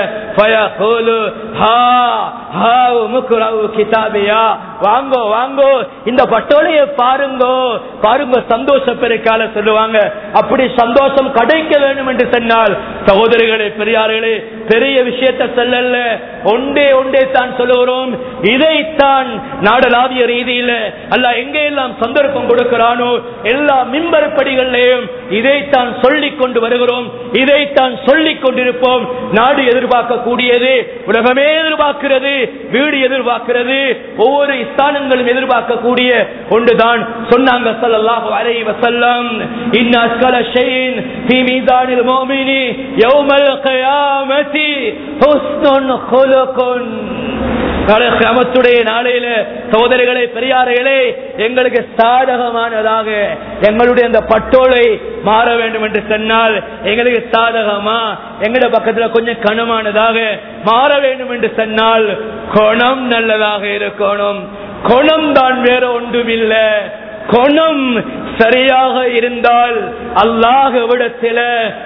வாங்கோ வாங்கோ இந்த பட்டோலையை பாருங்கோ பாருங்க சந்தோஷ பெருக்கால சொல்லுவாங்க அப்படி சந்தோஷம் கிடைக்க வேண்டும் என்று சொன்னால் சகோதரிகளே பெரியார்களே பெரிய விஷயத்தை சொல்லல ஒன்றே ஒன்றே தான் சொல்லுகிறோம் இதைத்தான் நாடலாவிய ரீதியில அல்ல எங்கே எல்லாம் சந்தர்ப்பம் கொடுக்கிறானோ எல்லா மிம்பர் படிகளிலேயும் இதைத்தான் சொல்லிக் கொண்டு வருகிறோம் இதைத்தான் சொல்லிக் கொண்டிருப்போம் நாடு எதிர்பார்க்கக்கூடியது உலகமே எதிர்பார்க்கிறது வீடு எதிர்பார்க்கிறது ஒவ்வொரு ஸ்தானங்களும் எதிர்பார்க்கக்கூடிய ஒன்றுதான் சொன்னாங்க ஸல்லல்லாஹு அலைஹி வஸல்லம் இன்ன அஸ்கல ஷைஇன் ஃபீ மீதானில் முஃமினி யௌமல் கியாமத்தி ஹுஸ்னுன் குலுகுன் கிராமத்துடைய நாளையில சகோதரிகளே பெரியார்களே எங்களுக்கு சாதகமானதாக எங்களுடைய அந்த பட்டோலை மாற வேண்டும் என்று சொன்னால் எங்களுக்கு சாதகமா எங்களுடைய பக்கத்துல கொஞ்சம் கனமானதாக மாற வேண்டும் என்று சொன்னால் குணம் நல்லதாக இருக்கணும் குணம் தான் வேற ஒன்றுமில்லை குணம் சரியாக இருந்தால் அல்லாஹ் விடத்தில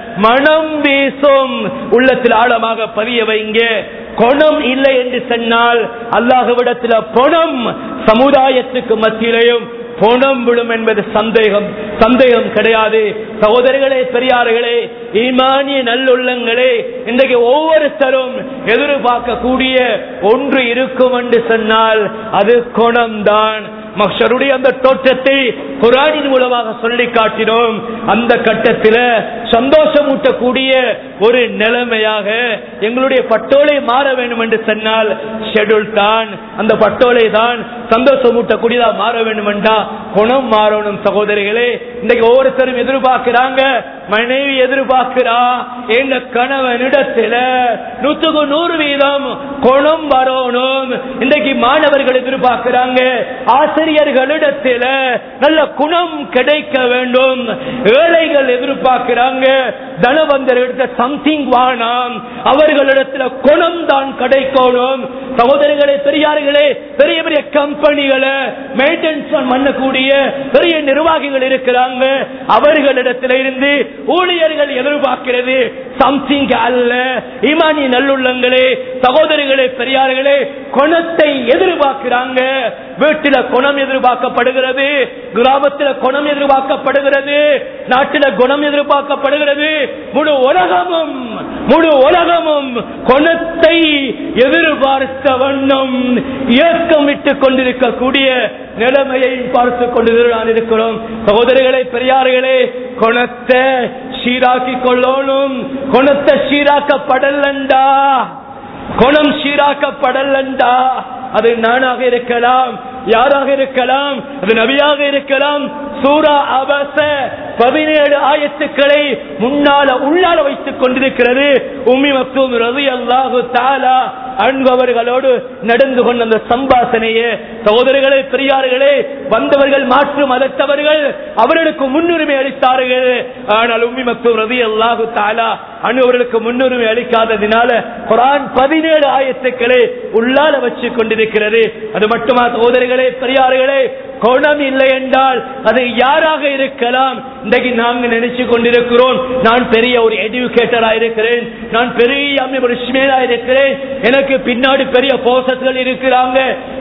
மனம் வீசும் உள்ளத்தில் ஆழமாக பதிய வைங்க குணம் இல்லை என்று சொன்னால் அல்லாஹ்விடத்தில் பொணம் சமுதாயத்துக்கு மத்தியிலையும் பொணம் விடும் என்பது சந்தேகம் சந்தேகம் கிடையாது சகோதரிகளே பெரியார்களே ஈமானிய நல்லுள்ளங்களே இன்றைக்கு ஒவ்வொருத்தரும் எதிர்பார்க்கக்கூடிய ஒன்று இருக்கும் என்று சொன்னால் அது குணம்தான் மக்ஷருடைய அந்த தோற்றத்தை குரானின் மூலமாக சொல்லி காட்டினோம் அந்த கட்டத்தில் சந்தோஷமூட்டக்கூடிய ஒரு நிலைமையாக எங்களுடைய பட்டோலை மாற வேண்டும் என்று சொன்னால் ஷெடியூல் தான் அந்த பட்டோலை தான் சந்தோஷமூட்டக்கூடியதா மாற வேண்டும் என்றா குணம் மாறணும் சகோதரிகளே இன்றைக்கு ஒவ்வொருத்தரும் எதிர்பார்க்கிறாங்க மனைவி எதிர்பார்க்கிறா எங்க கணவனிடத்துல நூத்துக்கு நூறு வீதம் குணம் வரணும் இன்றைக்கு மாணவர்கள் எதிர்பார்க்கிறாங்க ஆசிரியர்களிடத்துல நல்ல குணம் கிடைக்க வேண்டும் ஏழைகள் எதிர்பார்க்கிறாங்க தனவந்தர்கிட்ட சம்திங் வானாம் அவர்களிடத்துல குணம் தான் கிடைக்கணும் சகோதரிகளே பெரியார்களே பெரிய பெரிய கம்பெனிகளை மெயின்டெனன்ஸ் பண்ணக்கூடிய பெரிய நிர்வாகிகள் இருக்கிறாங்க அவர்களிடத்தில் இருந்து ஊழியர்கள் எதிர்பார்க்கிறது சம்திங் அல்ல இமானி நல்லுள்ளங்களே சகோதரிகளே பெரியார்களே குணத்தை எதிர்பார்க்கிறாங்க வீட்டில குணம் எதிர்பார்க்கப்படுகிறது கிராமத்தில குணம் எதிர்பார்க்கப்படுகிறது நாட்டில குணம் எதிர்பார்க்கப்படுகிறது முழு உலகமும் முழு உலகமும் குணத்தை எதிர்பார்த்த வண்ணம் இயக்கமிட்டுக் கொண்டிருக்கக்கூடிய நிலைமையை பார்த்து கொண்டு நான் இருக்கிறோம் சகோதரிகளே பெரியார்களே குணத்தை சீராக்கி கொள்ளணும் குணத்தை சீராக்கப்படலண்டா குணம் சீராக்கப்படலண்டா அது நானாக இருக்கலாம் யாராக இருக்கலாம் அது நபியாக இருக்கலாம் சூரா அபச பதினேழு ஆயத்துக்களை முன்னால உள்ளால வைத்துக் கொண்டிருக்கிறது உம்மி மக்தூம் ரவி அல்லாஹு தாலா அன்பவர்களோடு நடந்து கொண்ட அந்த சம்பாசனையே சகோதரர்களே பெரியார்களே வந்தவர்கள் மாற்று மதத்தவர்கள் அவர்களுக்கு முன்னுரிமை அளித்தார்கள் ஆனால் உம்மி மக்தூம் ரவி அல்லாஹு தாலா அன்பவர்களுக்கு முன்னுரிமை அளிக்காததினால குரான் பதினேழு ஆயத்துக்களை உள்ளால வச்சு கொண்டிருக்கிறது அது மட்டுமா சகோதரிகளே பெரியார்களே குணம் இல்லை என்றால் அது யாராக இருக்கலாம் இன்றைக்கு நாங்க நினைச்சு கொண்டிருக்கிறோம் நான் பெரிய ஒரு எஜுகேட்டரா இருக்கிறேன் நான் பெரிய ஒரு இருக்கிறேன் எனக்கு பின்னாடி பெரிய போசஸ்கள் இருக்கிறாங்க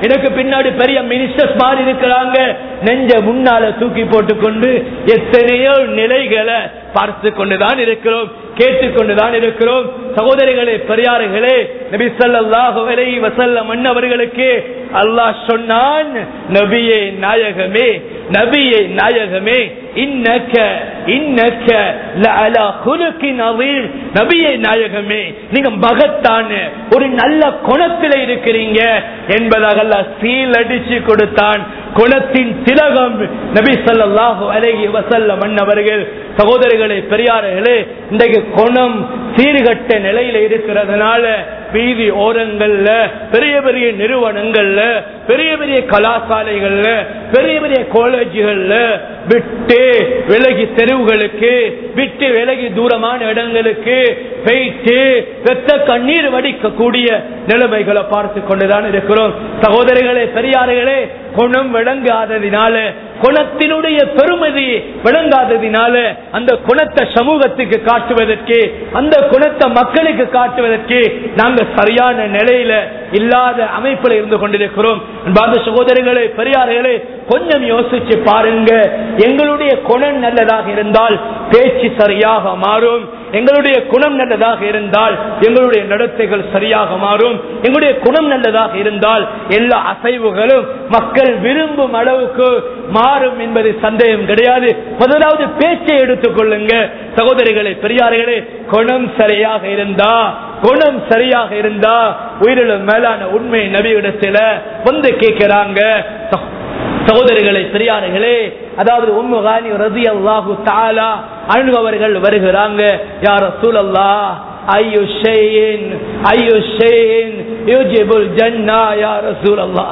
எனக்கு பின்னாடி பெரிய மினிஸ்டர்ஸ் மாறி இருக்கிறாங்க நெஞ்ச முன்னால தூக்கி போட்டுக்கொண்டு எத்தனையோ நிலைகளை பார்த்து கொண்டுதான் இருக்கிறோம் கேட்டுக்கொண்டுதான் இருக்கிறோம் சகோதரிகளே பெரியார்களே நபி ஸல்லல்லாஹு அலைஹி வஸல்லம் அன்னவர்களுக்கு அல்லாஹ் சொன்னான் நபியே நாயகமே நபியே நாயகமே இன்னக்க இன்னக்க லஅலா குலுகின் அதீம் நபியே நாயகமே நீங்க மகத்தான ஒரு நல்ல குணத்தில இருக்கிறீங்க என்பதாக அல்லாஹ் சீல் அடிச்சு கொடுத்தான் குணத்தின் திலகம் நபி ஸல்லல்லாஹு அலைஹி வஸல்லம் அன்னவர்கள் சகோதரிகளே பெரியார்களே இன்றைக்கு குணம் சீர்கட்ட நிலையில இருக்கிறதுனால வீதி ஓரங்கள்ல பெரிய பெரிய நிறுவனங்கள்ல பெரிய பெரிய கலாசாலைகள்ல பெரிய பெரிய காலேஜுகள்ல விட்டு விலகி தெருவுகளுக்கு விட்டு விலகி தூரமான இடங்களுக்கு போயிட்டு வெத்த கண்ணீர் வடிக்கக்கூடிய நிலைமைகளை பார்த்து கொண்டுதான் இருக்கிறோம் சகோதரிகளே பெரியார்களே குணம் விளங்காததினால குணத்தினுடைய பெருமதி விளங்காததினால அந்த குணத்தை சமூகத்துக்கு காட்டுவதற்கு அந்த குணத்தை மக்களுக்கு காட்டுவதற்கு நாங்க சரியான நிலையில இல்லாத அமைப்புல இருந்து கொண்டிருக்கிறோம் அன்பார்ந்த சகோதரிகளே பெரியார்களே கொஞ்சம் யோசிச்சு பாருங்க எங்களுடைய குணம் நல்லதாக இருந்தால் பேச்சு சரியாக மாறும் எங்களுடைய குணம் நல்லதாக இருந்தால் எங்களுடைய நடத்தைகள் சரியாக மாறும் எங்களுடைய குணம் நல்லதாக இருந்தால் எல்லா அசைவுகளும் மக்கள் விரும்பும் அளவுக்கு மாறும் என்பது சந்தேகம் கிடையாது முதலாவது பேச்சை எடுத்துக் கொள்ளுங்க சகோதரிகளே பெரியார்களே குணம் சரியாக இருந்தா குணம் சரியாக இருந்தா உயிரிழம் மேலான உண்மை நபியிடத்துல வந்து கேட்கிறாங்க சகோதரிகளே பெரியார்களே அதாவது உம்முகானி ரதி அல்லாஹு தாலா அணுகவர்கள் வருகிறாங்க யார் சூழல்லா ஐயோ ஷேயின் ஐயோ ஷேயின் யூஜிபுல் ஜன்னா யார் சூழல்லா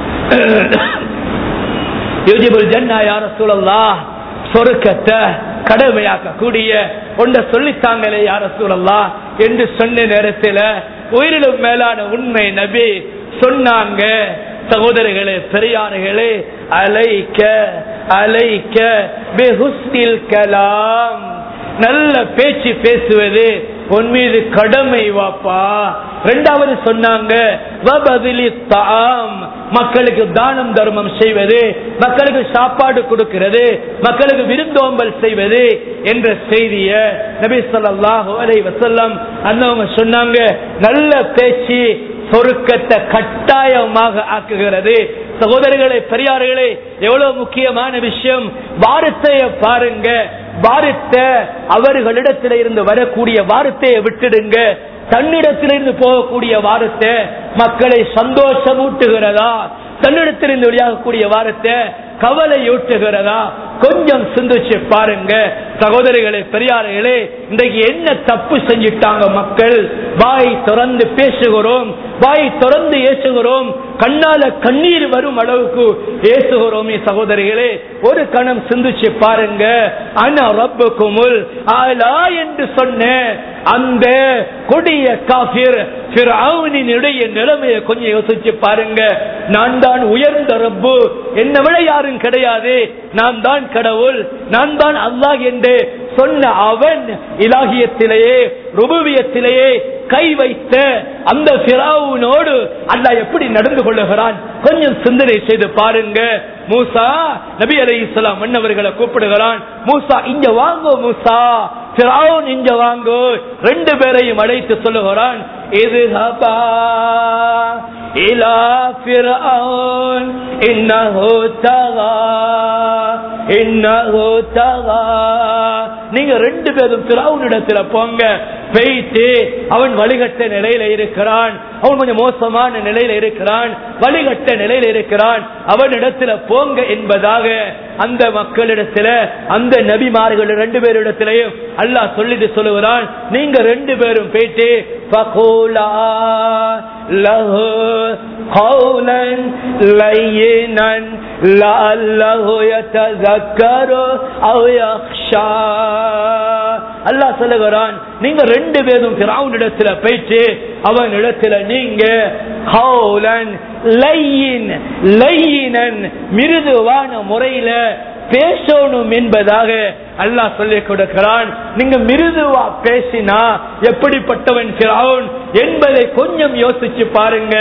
யூஜிபுல் ஜன்னா யார் சூழல்லா சொருக்கத்தை கடமையாக்க கூடிய ஒன்ற சொல்லித்தாங்களே யார சூழல்லா என்று சொன்ன நேரத்தில் உயிரிலும் மேலான உண்மை நபி சொன்னாங்க சகோதரர்களே பெரியார்களே அலைக்க அலைக்க பெஹுஸ்னில் கலாம் நல்ல பேச்சு பேசுவது உன் மீது கடமை வாப்பா ரெண்டாவது சொன்னாங்க வபதிலி தாம் மக்களுக்கு தானம் தர்மம் செய்வது மக்களுக்கு சாப்பாடு கொடுக்கிறது மக்களுக்கு விருந்தோம்பல் செய்வது என்ற செய்திய நபி ஸல்லல்லாஹு அலைஹி வஸல்லம் அன்னவங்க சொன்னாங்க நல்ல பேச்சு சொருக்கத்தை கட்டாயமாக ஆக்குகிறது சகோதரர்களே பெரியார்களே எவ்வளவு முக்கியமான விஷயம் வார்த்தைய பாருங்க வார்த்தை அவர்களிடத்தில் இருந்து வரக்கூடிய வார்த்தையை விட்டுடுங்க தன்னிடத்திலிருந்து போகக்கூடிய வார்த்தை மக்களை சந்தோஷமூட்டுகிறதா தன்னிடத்திலிருந்து வெளியாகக்கூடிய வார்த்தை கவலையூட்டுகிறதா கொஞ்சம் சிந்திச்சு பாருங்க சகோதரிகளே பெரியார்களே இன்றைக்கு என்ன தப்பு செஞ்சிட்டாங்க மக்கள் வாய் திறந்து பேசுகிறோம் வாய் திறந்து ஏசுகிறோம் கண்ணால கண்ணீர் வரும் அளவுக்கு ஏசுகிறோமே சகோதரிகளே ஒரு கணம் சிந்திச்சு பாருங்க அன ரப்புக்குமுல் ஆலா என்று சொன்ன அந்த கொடிய காபிர் பிறவுனினுடைய நிலைமையை கொஞ்சம் யோசிச்சு பாருங்க நான் தான் உயர்ந்த ரப்பு என்னை விட யாரும் கிடையாது நான் தான் கடவுள் நான் தான் அல்லாஹ் என்று சொன்ன அவன் இலாகியத்திலேயே ருபுவியத்திலேயே கை வைத்த அந்த பிராவுனோடு அல்லாஹ் எப்படி நடந்து கொள்ளுகிறான் கொஞ்சம் சிந்தனை செய்து பாருங்க மூசா நபி அலை இஸ்லாம் மன்னவர்களை கூப்பிடுகிறான் மூசா இங்க வாங்கோ மூசா பிராவுன் இங்க வாங்கோ ரெண்டு பேரையும் அழைத்து சொல்லுகிறான் இது இலா பிராவுன் இன்னஹு தகா இன்னஹு தகா நீங்க ரெண்டு பேரும் பிராவுனிடத்துல போங்க பெய்த்து அவன் வழிகட்ட நிலையில இருக்கிறான் அவன் கொஞ்சம் மோசமான நிலையில இருக்கிறான் வழிகட்ட நிலையில இருக்கிறான் அவனிடத்துல போங்க என்பதாக அந்த மக்களிடத்துல அந்த நபிமார்கள் ரெண்டு பேரிடத்திலையும் அல்லாஹ் சொல்லிட்டு சொல்லுகிறான் நீங்க ரெண்டு பேரும் போயிட்டு فقولا له قولا لينا لعله يتذكر او يخشى அல்லாஹ் சொல்லுகிறான் நீங்க ரெண்டு பேரும் பிராவுனிடத்துல போயிட்டு அவன் இடத்துல நீங்க கௌலன் லையின் லையினன் மிருதுவான முறையில பேசணும் என்பதாக அல்லாஹ் சொல்லிக் கொடுக்கிறான் நீங்க மிருதுவா பேசினா எப்படிப்பட்டவன் பிராவுன் என்பதை கொஞ்சம் யோசிச்சு பாருங்க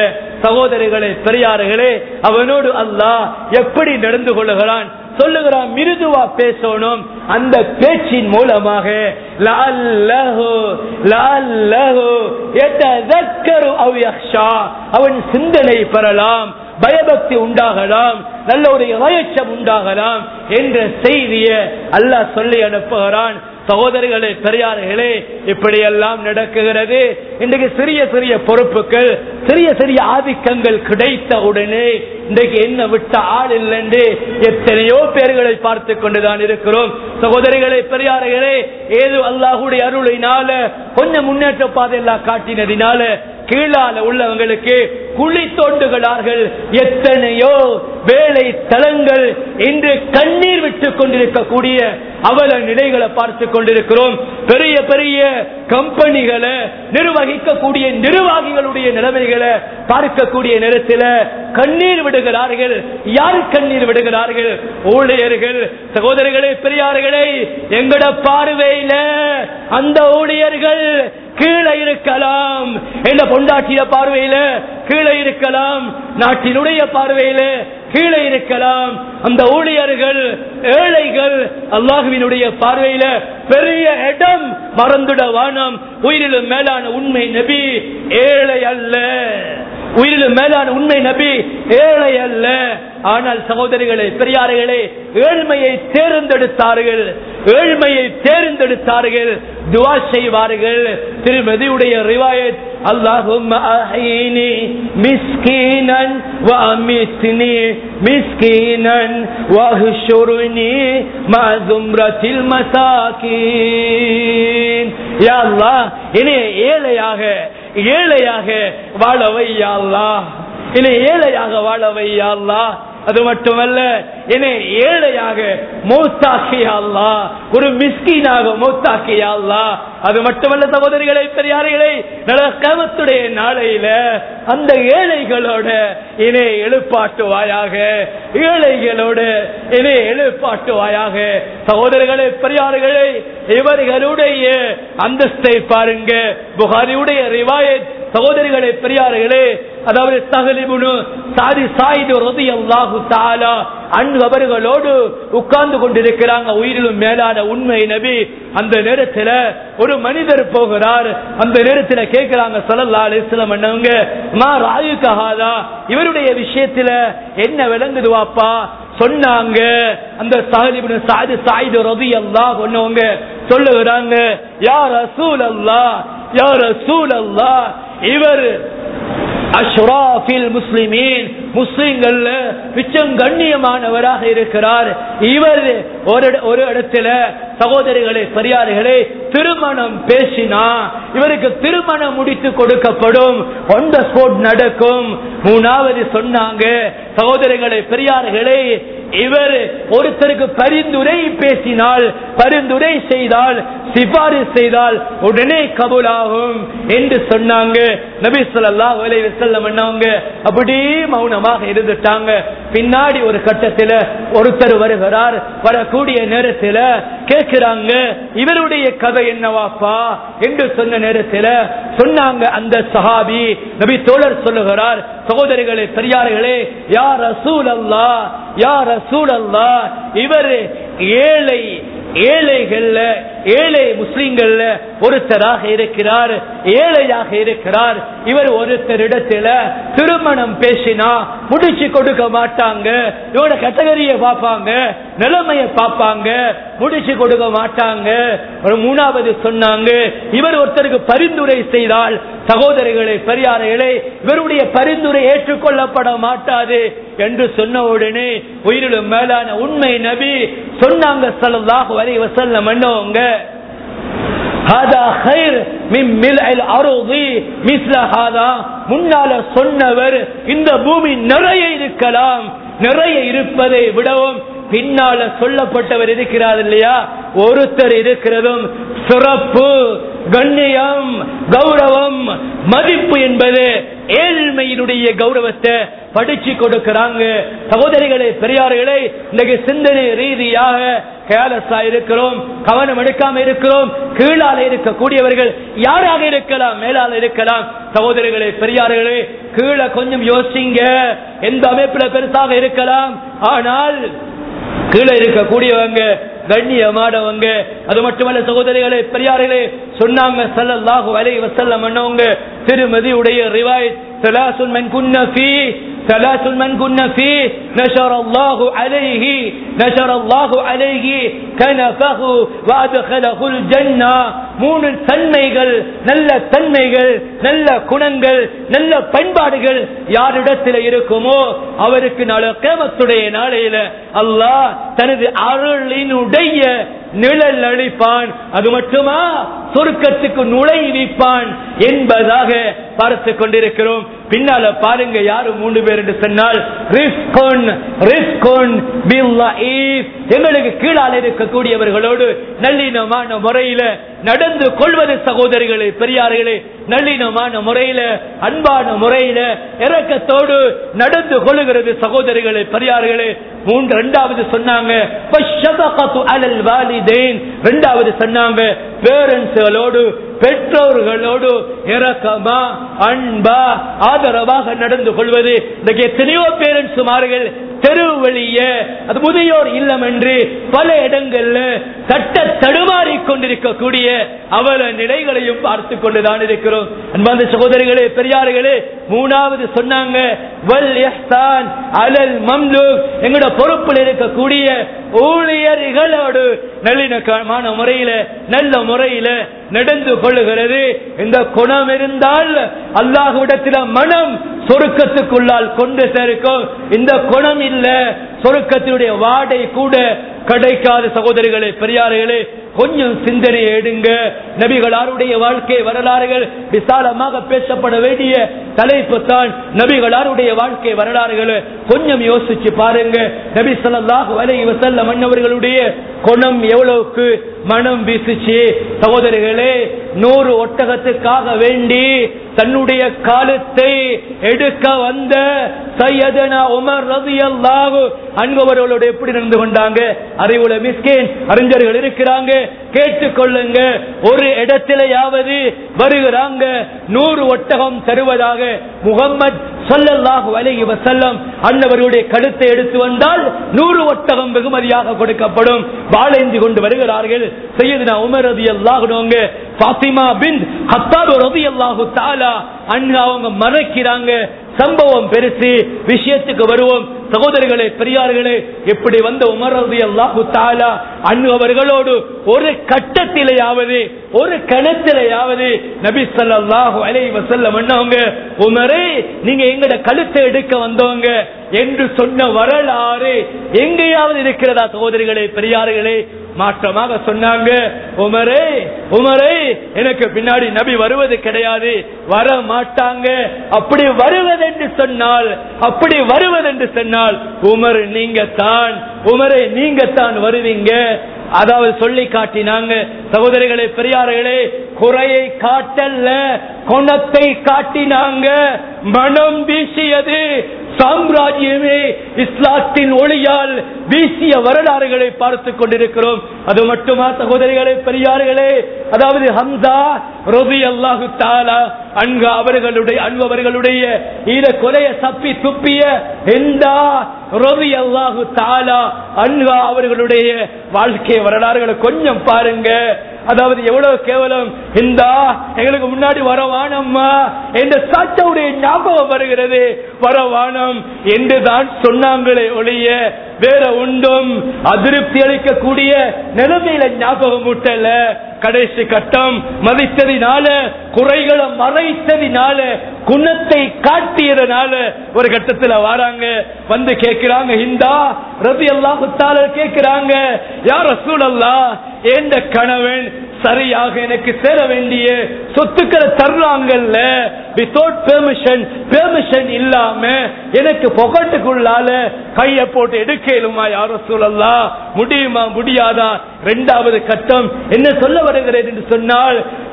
சகோதரிகளே பெரியார்களே அவனோடு அல்லாஹ் எப்படி நடந்து கொள்ளுகிறான் சொல்லுகிறான் மிருதுவா பேசணும் அந்த பேச்சின் மூலமாக லஅல்லஹு லஅல்லஹு யததக்கரு அவ் யக்ஷா அவன் சிந்தனை பெறலாம் பயபக்தி உண்டாகலாம் நல்ல ஒரு இறையச்சம் உண்டாகலாம் என்ற செய்தியை அல்லாஹ் சொல்லி அனுப்புகிறான் சகோதரிகளே பெரியார்களே இப்படியெல்லாம் நடக்குகிறது இன்றைக்கு சிறிய சிறிய பொறுப்புகள் சிறிய சிறிய ஆதிக்கங்கள் கிடைத்த உடனே இன்றைக்கு என்ன விட்ட ஆள் இல்லைன்று எத்தனையோ பேர்களை பார்த்து கொண்டுதான் இருக்கிறோம் சகோதரிகளே பெரியார்களே ஏது அல்லாஹுடைய அருளினால கொஞ்சம் முன்னேற்ற பாதையெல்லாம் காட்டினதினால கீழால உள்ளவங்களுக்கு குழி தோண்டுகிறார்கள் எத்தனையோ வேலை தளங்கள் இன்று கண்ணீர் விட்டுக் கொண்டிருக்கக்கூடிய அவல நிலைகளை பார்த்து கொண்டிருக்கிறோம் பெரிய பெரிய கம்பெனிகளை நிர்வகிக்கக்கூடிய நிர்வாகிகளுடைய நிலைமைகளை பார்க்கக்கூடிய நேரத்தில் கண்ணீர் விடுகிறார்கள் யார் கண்ணீர் விடுகிறார்கள் ஊழியர்கள் சகோதரிகளே பெரியார்களே எங்கட பார்வையில அந்த ஊழியர்கள் கீழே இருக்கலாம் என்ற பொண்டாட்டிய பார்வையில கீழே இருக்கலாம் நாட்டினுடைய பார்வையில கீழே இருக்கலாம் அந்த ஊழியர்கள் ஏழைகள் அல்லாஹுவினுடைய பார்வையில பெரிய இடம் மறந்துட வானம் உயிரிலும் மேலான உண்மை நபி ஏழை அல்ல உயிரிலும் மேலான உண்மை நபி ஏழை அல்ல ஆனால் சகோதரிகளே பெரியார்களே ஏழ்மையை தேர்ந்தெடுத்தார்கள் ஏழ்மையை தேர்ந்தெடுத்தார்கள் துவா செய்வார்கள் திருமதியுடைய ரிவாயத் اللهم أحيني مسكينا وأمتني مسكينا واهشرني مع زمرة المساكين يا الله இனி ஏழையாக ஏழையாக வாழவை யா அல்லாஹ் இனி ஏழையாக வாழவை யா அல்லாஹ் அது மட்டுமல்ல என்னை ஏழையாக மூத்தாக்கியா அல்லா ஒரு மிஸ்கீனாக மூத்தாக்கியா அல்லா அது மட்டுமல்ல சகோதரிகளை பெரியார்களே கமத்துடைய நாளையில அந்த ஏழைகளோட இணை எழுப்பாட்டுவாயாக ஏழைகளோட இணை எழுப்பாட்டுவாயாக சகோதரர்களே பெரியார்களே இவர்களுடைய அந்தஸ்தை பாருங்க புகாரியுடைய ரிவாயத் சகோதரிகளே பெரியார்களே அதாவது தகலிபுனு சாதி சாயிது ரதி அல்லாஹு தாலா அன்பு அவர்களோடு உட்கார்ந்து கொண்டிருக்கிறாங்க உயிரிலும் மேலான உண்மை நபி அந்த நேரத்தில் ஒரு மனிதர் போகிறார் அந்த நேரத்தில் கேட்கிறாங்க சல்லல்லா அலிஸ்லம் அண்ணவங்க மா ராயு கஹாதா இவருடைய விஷயத்துல என்ன விளங்குதுவாப்பா சொன்னாங்க அந்த சாஹிபின் சாது சாயிது ரதி அல்லா சொன்னவங்க சொல்லுகிறாங்க யார் ரசூல் அல்லா யார் ரசூல் அல்லா இவர் அஷ்ராஃபில் முஸ்லிமீன் முஸ்லிம்கள்ல மிச்சம் கண்ணியமானவராக இருக்கிறார் இவர் ஒரு ஒரு இடத்துல சகோதரிகளே பெரியார்களே திருமணம் பேசினா இவருக்கு திருமணம் முடித்து கொடுக்கப்படும் ஒன் த ஸ்பாட் நடக்கும் மூணாவது சொன்னாங்க சகோதரிகளே பெரியார்களே இவர் ஒருத்தருக்கு பரிந்துரை பேசினால் பரிந்துரை செய்தால் சிபாரிசு செய்தால் உடனே கபூலாகும் என்று சொன்னாங்க நபி ஸல்லல்லாஹு அலைஹி வஸல்லம் என்னவங்க அப்படியே மௌனமாக இருந்துட்டாங்க பின்னாடி ஒரு கட்டத்துல ஒருத்தர் வருகிறார் வரக்கூடிய நேரத்துல கேட்கிறாங்க இவருடைய கதை என்னவாப்பா என்று சொன்ன நேரத்துல சொன்னாங்க அந்த சஹாபி நபி தோழர் சொல்லுகிறார் சகோதரிகளே பெரியார்களே யார் ரசூல் அல்லா யார் ரசூல் அல்லா இவர் ஏழை ஏழைகள்ல ஏழை முஸ்லிம்கள்ல ஒருத்தராக இருக்கிறார் ஏழையாக இருக்கிறார் இவர் ஒருத்தரிடத்துல திருமணம் பேசினா முடிச்சு கொடுக்க மாட்டாங்க இவரோட கேட்டகரியை பார்ப்பாங்க நிலைமையை பார்ப்பாங்க முடிச்சு கொடுக்க மாட்டாங்க ஒரு மூணாவது சொன்னாங்க இவர் ஒருத்தருக்கு பரிந்துரை செய்தால் சகோதரிகளை பெரியார்களே இவருடைய பரிந்துரை ஏற்றுக்கொள்ளப்பட மாட்டாது என்று சொன்ன உடனே உயிரிலும் மேலான உண்மை நபி சொன்னாங்க சல்லாஹு வரை வசல்லம் என்னவங்க முன்னால சொன்னவர் இந்த பூமி நிறைய இருக்கலாம் நிறைய இருப்பதை விடவும் பின்னால சொல்லப்பட்டவர் இருக்கிறார் இல்லையா ஒருத்தர் இருக்கிறதும் சிறப்பு கண்ணியம் கௌரவம் மதிப்பு என்பது ஏழ்மையினுடைய கௌரவத்தை படிச்சு கொடுக்கிறாங்க சகோதரிகளே பெரியார்களே இன்னைக்கு சிந்தனை ரீதியாக கேலஸா இருக்கிறோம் கவனம் எடுக்காம இருக்கிறோம் கீழால இருக்கக்கூடியவர்கள் யாராக இருக்கலாம் மேலால இருக்கலாம் சகோதரிகளே பெரியார்களே கீழே கொஞ்சம் யோசிங்க எந்த அமைப்புல பெருசாக இருக்கலாம் ஆனால் கீழே இருக்கக்கூடியவங்க கண்ணியமானவங்க அது மட்டுமல்ல சகோதரிகளே பெரியார்களே சொன்னாங்க சல்லல்லாஹு அலைஹி வஸல்லம் அண்ணவங்க திருமதி உடைய ரிவாயத் ثلاث من كن فيه ثلاث من كن فيه نشر الله عليه نشر الله عليه كنفه وادخله الجنه மூணு தன்மைகள் நல்ல தன்மைகள் நல்ல குணங்கள் நல்ல பண்பாடுகள் யாரிடத்தில் இருக்குமோ அவருக்கு நாள கேமத்துடைய நாளையில அல்லாஹ் தனது அருளினுடைய நிழல் அளிப்பான் அது மட்டுமா சொர்க்கத்துக்கு நுழைவிப்பான் என்பதாக பார்த்து கொண்டிருக்கிறோம் பின்னால பாருங்க யாரு மூன்று பேர் என்று சொன்னால் ரிஸ்கோன் ரிஸ்கோன் பில்லாஹீப். எங்களுக்கு கீழால் இருக்கக்கூடியவர்களோடு நல்லினமான முறையில நடந்து கொள்வது சகோதரிகளே பெரியார்களே நல்லினமான முறையில அன்பான முறையில இரக்கத்தோடு நடந்து கொள்ளுகிறது சகோதரிகளே பெரியார்களே மூன்று இரண்டாவது சொன்னாங்க "வஷ்ஷபகத்து அலல் வாலிதைன்." இரண்டாவது சொன்னாங்க பேரண்ட்ஸ்களோடு பெற்றோர்களோடு இரக்கமா அன்பா ஆதரவாக நடந்து கொள்வது இன்னைக்கு எத்தனையோ பேரண்ட்ஸ் மார்கள் தெரு வழிய அது முதியோர் இல்லம் என்று பல இடங்கள்ல சட்ட தடுமாறி கொண்டிருக்கக்கூடிய அவல நிலைகளையும் பார்த்து கொண்டுதான் இருக்கிறோம் அன்பார்ந்த சகோதரிகளே பெரியார்களே மூணாவது சொன்னாங்க வல் இஹ்சான் அலல் மம்லூக் எங்களோட பொறுப்பில் இருக்கக்கூடிய ஊழியர்களோடு நல்லிணக்கமான முறையில நல்ல முறையில நடந்து கொள்ளுகிறது இந்த குணம் இருந்தால் அல்லாஹ்விடத்தில மனம் சொருக்கத்துக்குள்ளால் கொண்டு சேர்க்கும் இந்த குணம் இல்ல சொருக்கத்தினுடைய வாடை கூட கிடைக்காத சகோதரிகளே பெரியார்களே கொஞ்சம் சிந்தனை எடுங்க நபிகளாருடைய வாழ்க்கை வரலாறுகள் விசாலமாக பேசப்பட வேண்டிய தலைப்பு தான் நபிகளாருடைய வாழ்க்கை வரலாறுகள் கொஞ்சம் யோசிச்சு பாருங்க நபி ஸல்லல்லாஹு அலைஹி வஸல்லம் அன்னவர்களுடைய குணம் எவ்வளவுக்கு மனம் வீசுச்சு சகோதரிகளே நூறு ஒட்டகத்துக்காக வேண்டி தன்னுடைய காலத்தை எடுக்க வந்த சையதனா உமர் ரலியல்லாஹு அன்பவர்களோட எப்படி நடந்து கொண்டாங்க அறிவுல மிஸ்கேன் அறிஞர்கள் இருக்கிறாங்க கேட்டுக்கொள்ளுங்க ஒரு இடத்திலேயாவது வருகிறாங்க நூறு ஒட்டகம் தருவதாக முகம்மது சொல்லல்லாஹு அலைஹி வஸல்லம் அன்னவர்களுடைய கழுத்தை எடுத்து வந்தால் நூறு ஒட்டகம் வெகுமதியாக கொடுக்கப்படும் வாழேந்தி கொண்டு வருகிறார்கள் சையதுனா உமர் ரலியல்லாஹு பாத்திமா பின் ஹத்தாப் ரலியல்லாஹு தஆலா அண்ணா அவங்க மறைக்கிறாங்க சம்பவம் பெருசு விஷயத்துக்கு வருவோம் சகோதரிகளே பெரியார்களே எப்படி வந்த உமர் ரலியல்லாஹு தஆலா அண்ணு அவர்களோடு ஒரு கட்டத்திலேயாவது ஒரு கணத்திலேயாவது நபி ஸல்லல்லாஹு அலைஹி வஸல்லம் அண்ணவங்க உமரே நீங்க எங்கட கழுத்தை எடுக்க வந்தவங்க என்று சொன்ன வரலாறு எங்கேயாவது இருக்கிறதா சகோதரிகளே பெரியார்களே மாற்றமாக சொன்னாங்க உமரே உமரே எனக்கு பின்னாடி நபி வருவது கிடையாது வர மாட்டாங்க அப்படி வருவதென்று சொன்னால் அப்படி வருவதென்று சொன்னால் உமர் நீங்க தான் உமரே நீங்க தான் வருவீங்க அதாவது சொல்லி காட்டினாங்க சகோதரிகளே பெரியார்களே குறையை காட்டல்ல குணத்தை காட்டினாங்க மனம் வீசியது சாம்ராஜ்யமே இஸ்லாத்தின் ஒளியால் வீசிய வரலாறுகளை பார்த்து கொண்டிருக்கிறோம் அது மட்டுமா சகோதரிகளே பெரியார்களே அதாவது ஹம்சா ரபி அல்லாஹு தாலா அன்கு அவர்களுடைய அன்பவர்களுடைய ஈர கொலைய சப்பி துப்பிய எந்தா ரபி அல்லாஹு தாலா அன்கா அவர்களுடைய வாழ்க்கை வரலாறுகளை கொஞ்சம் பாருங்க அதாவது எவ்வளவு கேவலம் இந்த எங்களுக்கு முன்னாடி வரவானம்மா என்ற சாச்சாவுடைய ஞாபகம் வருகிறது வரவானம் என்றுதான் சொன்னாங்களே ஒழிய வேற உண்டும் அதிருப்தி அளிக்கக்கூடிய நிலைமையில ஞாபகம் ஊட்டல கடைசி கட்டம் மதித்ததினால குறைகளை மறைத்ததினால குணத்தை காட்டியதுனால ஒரு கட்டத்துல வராங்க வந்து கேட்கிறாங்க இந்தா ரவி அல்லாஹுத்தால கேட்கிறாங்க யார் ரசூலல்லா எந்த கணவன் சரியாக எனக்கு சேர வேண்டிய சொத்துக்களை தர்றாங்கல்ல வித்தவுட் பெர்மிஷன் பெர்மிஷன் இல்லாம எனக்கு பொகட்டுக்குள்ளால கைய போட்டு எடுக்கலுமா யாரோ சொல்லலாம் முடியுமா முடியாதா இரண்டாவது கட்டம் என்ன சொல்ல வருகிறது என்று சொன்னால்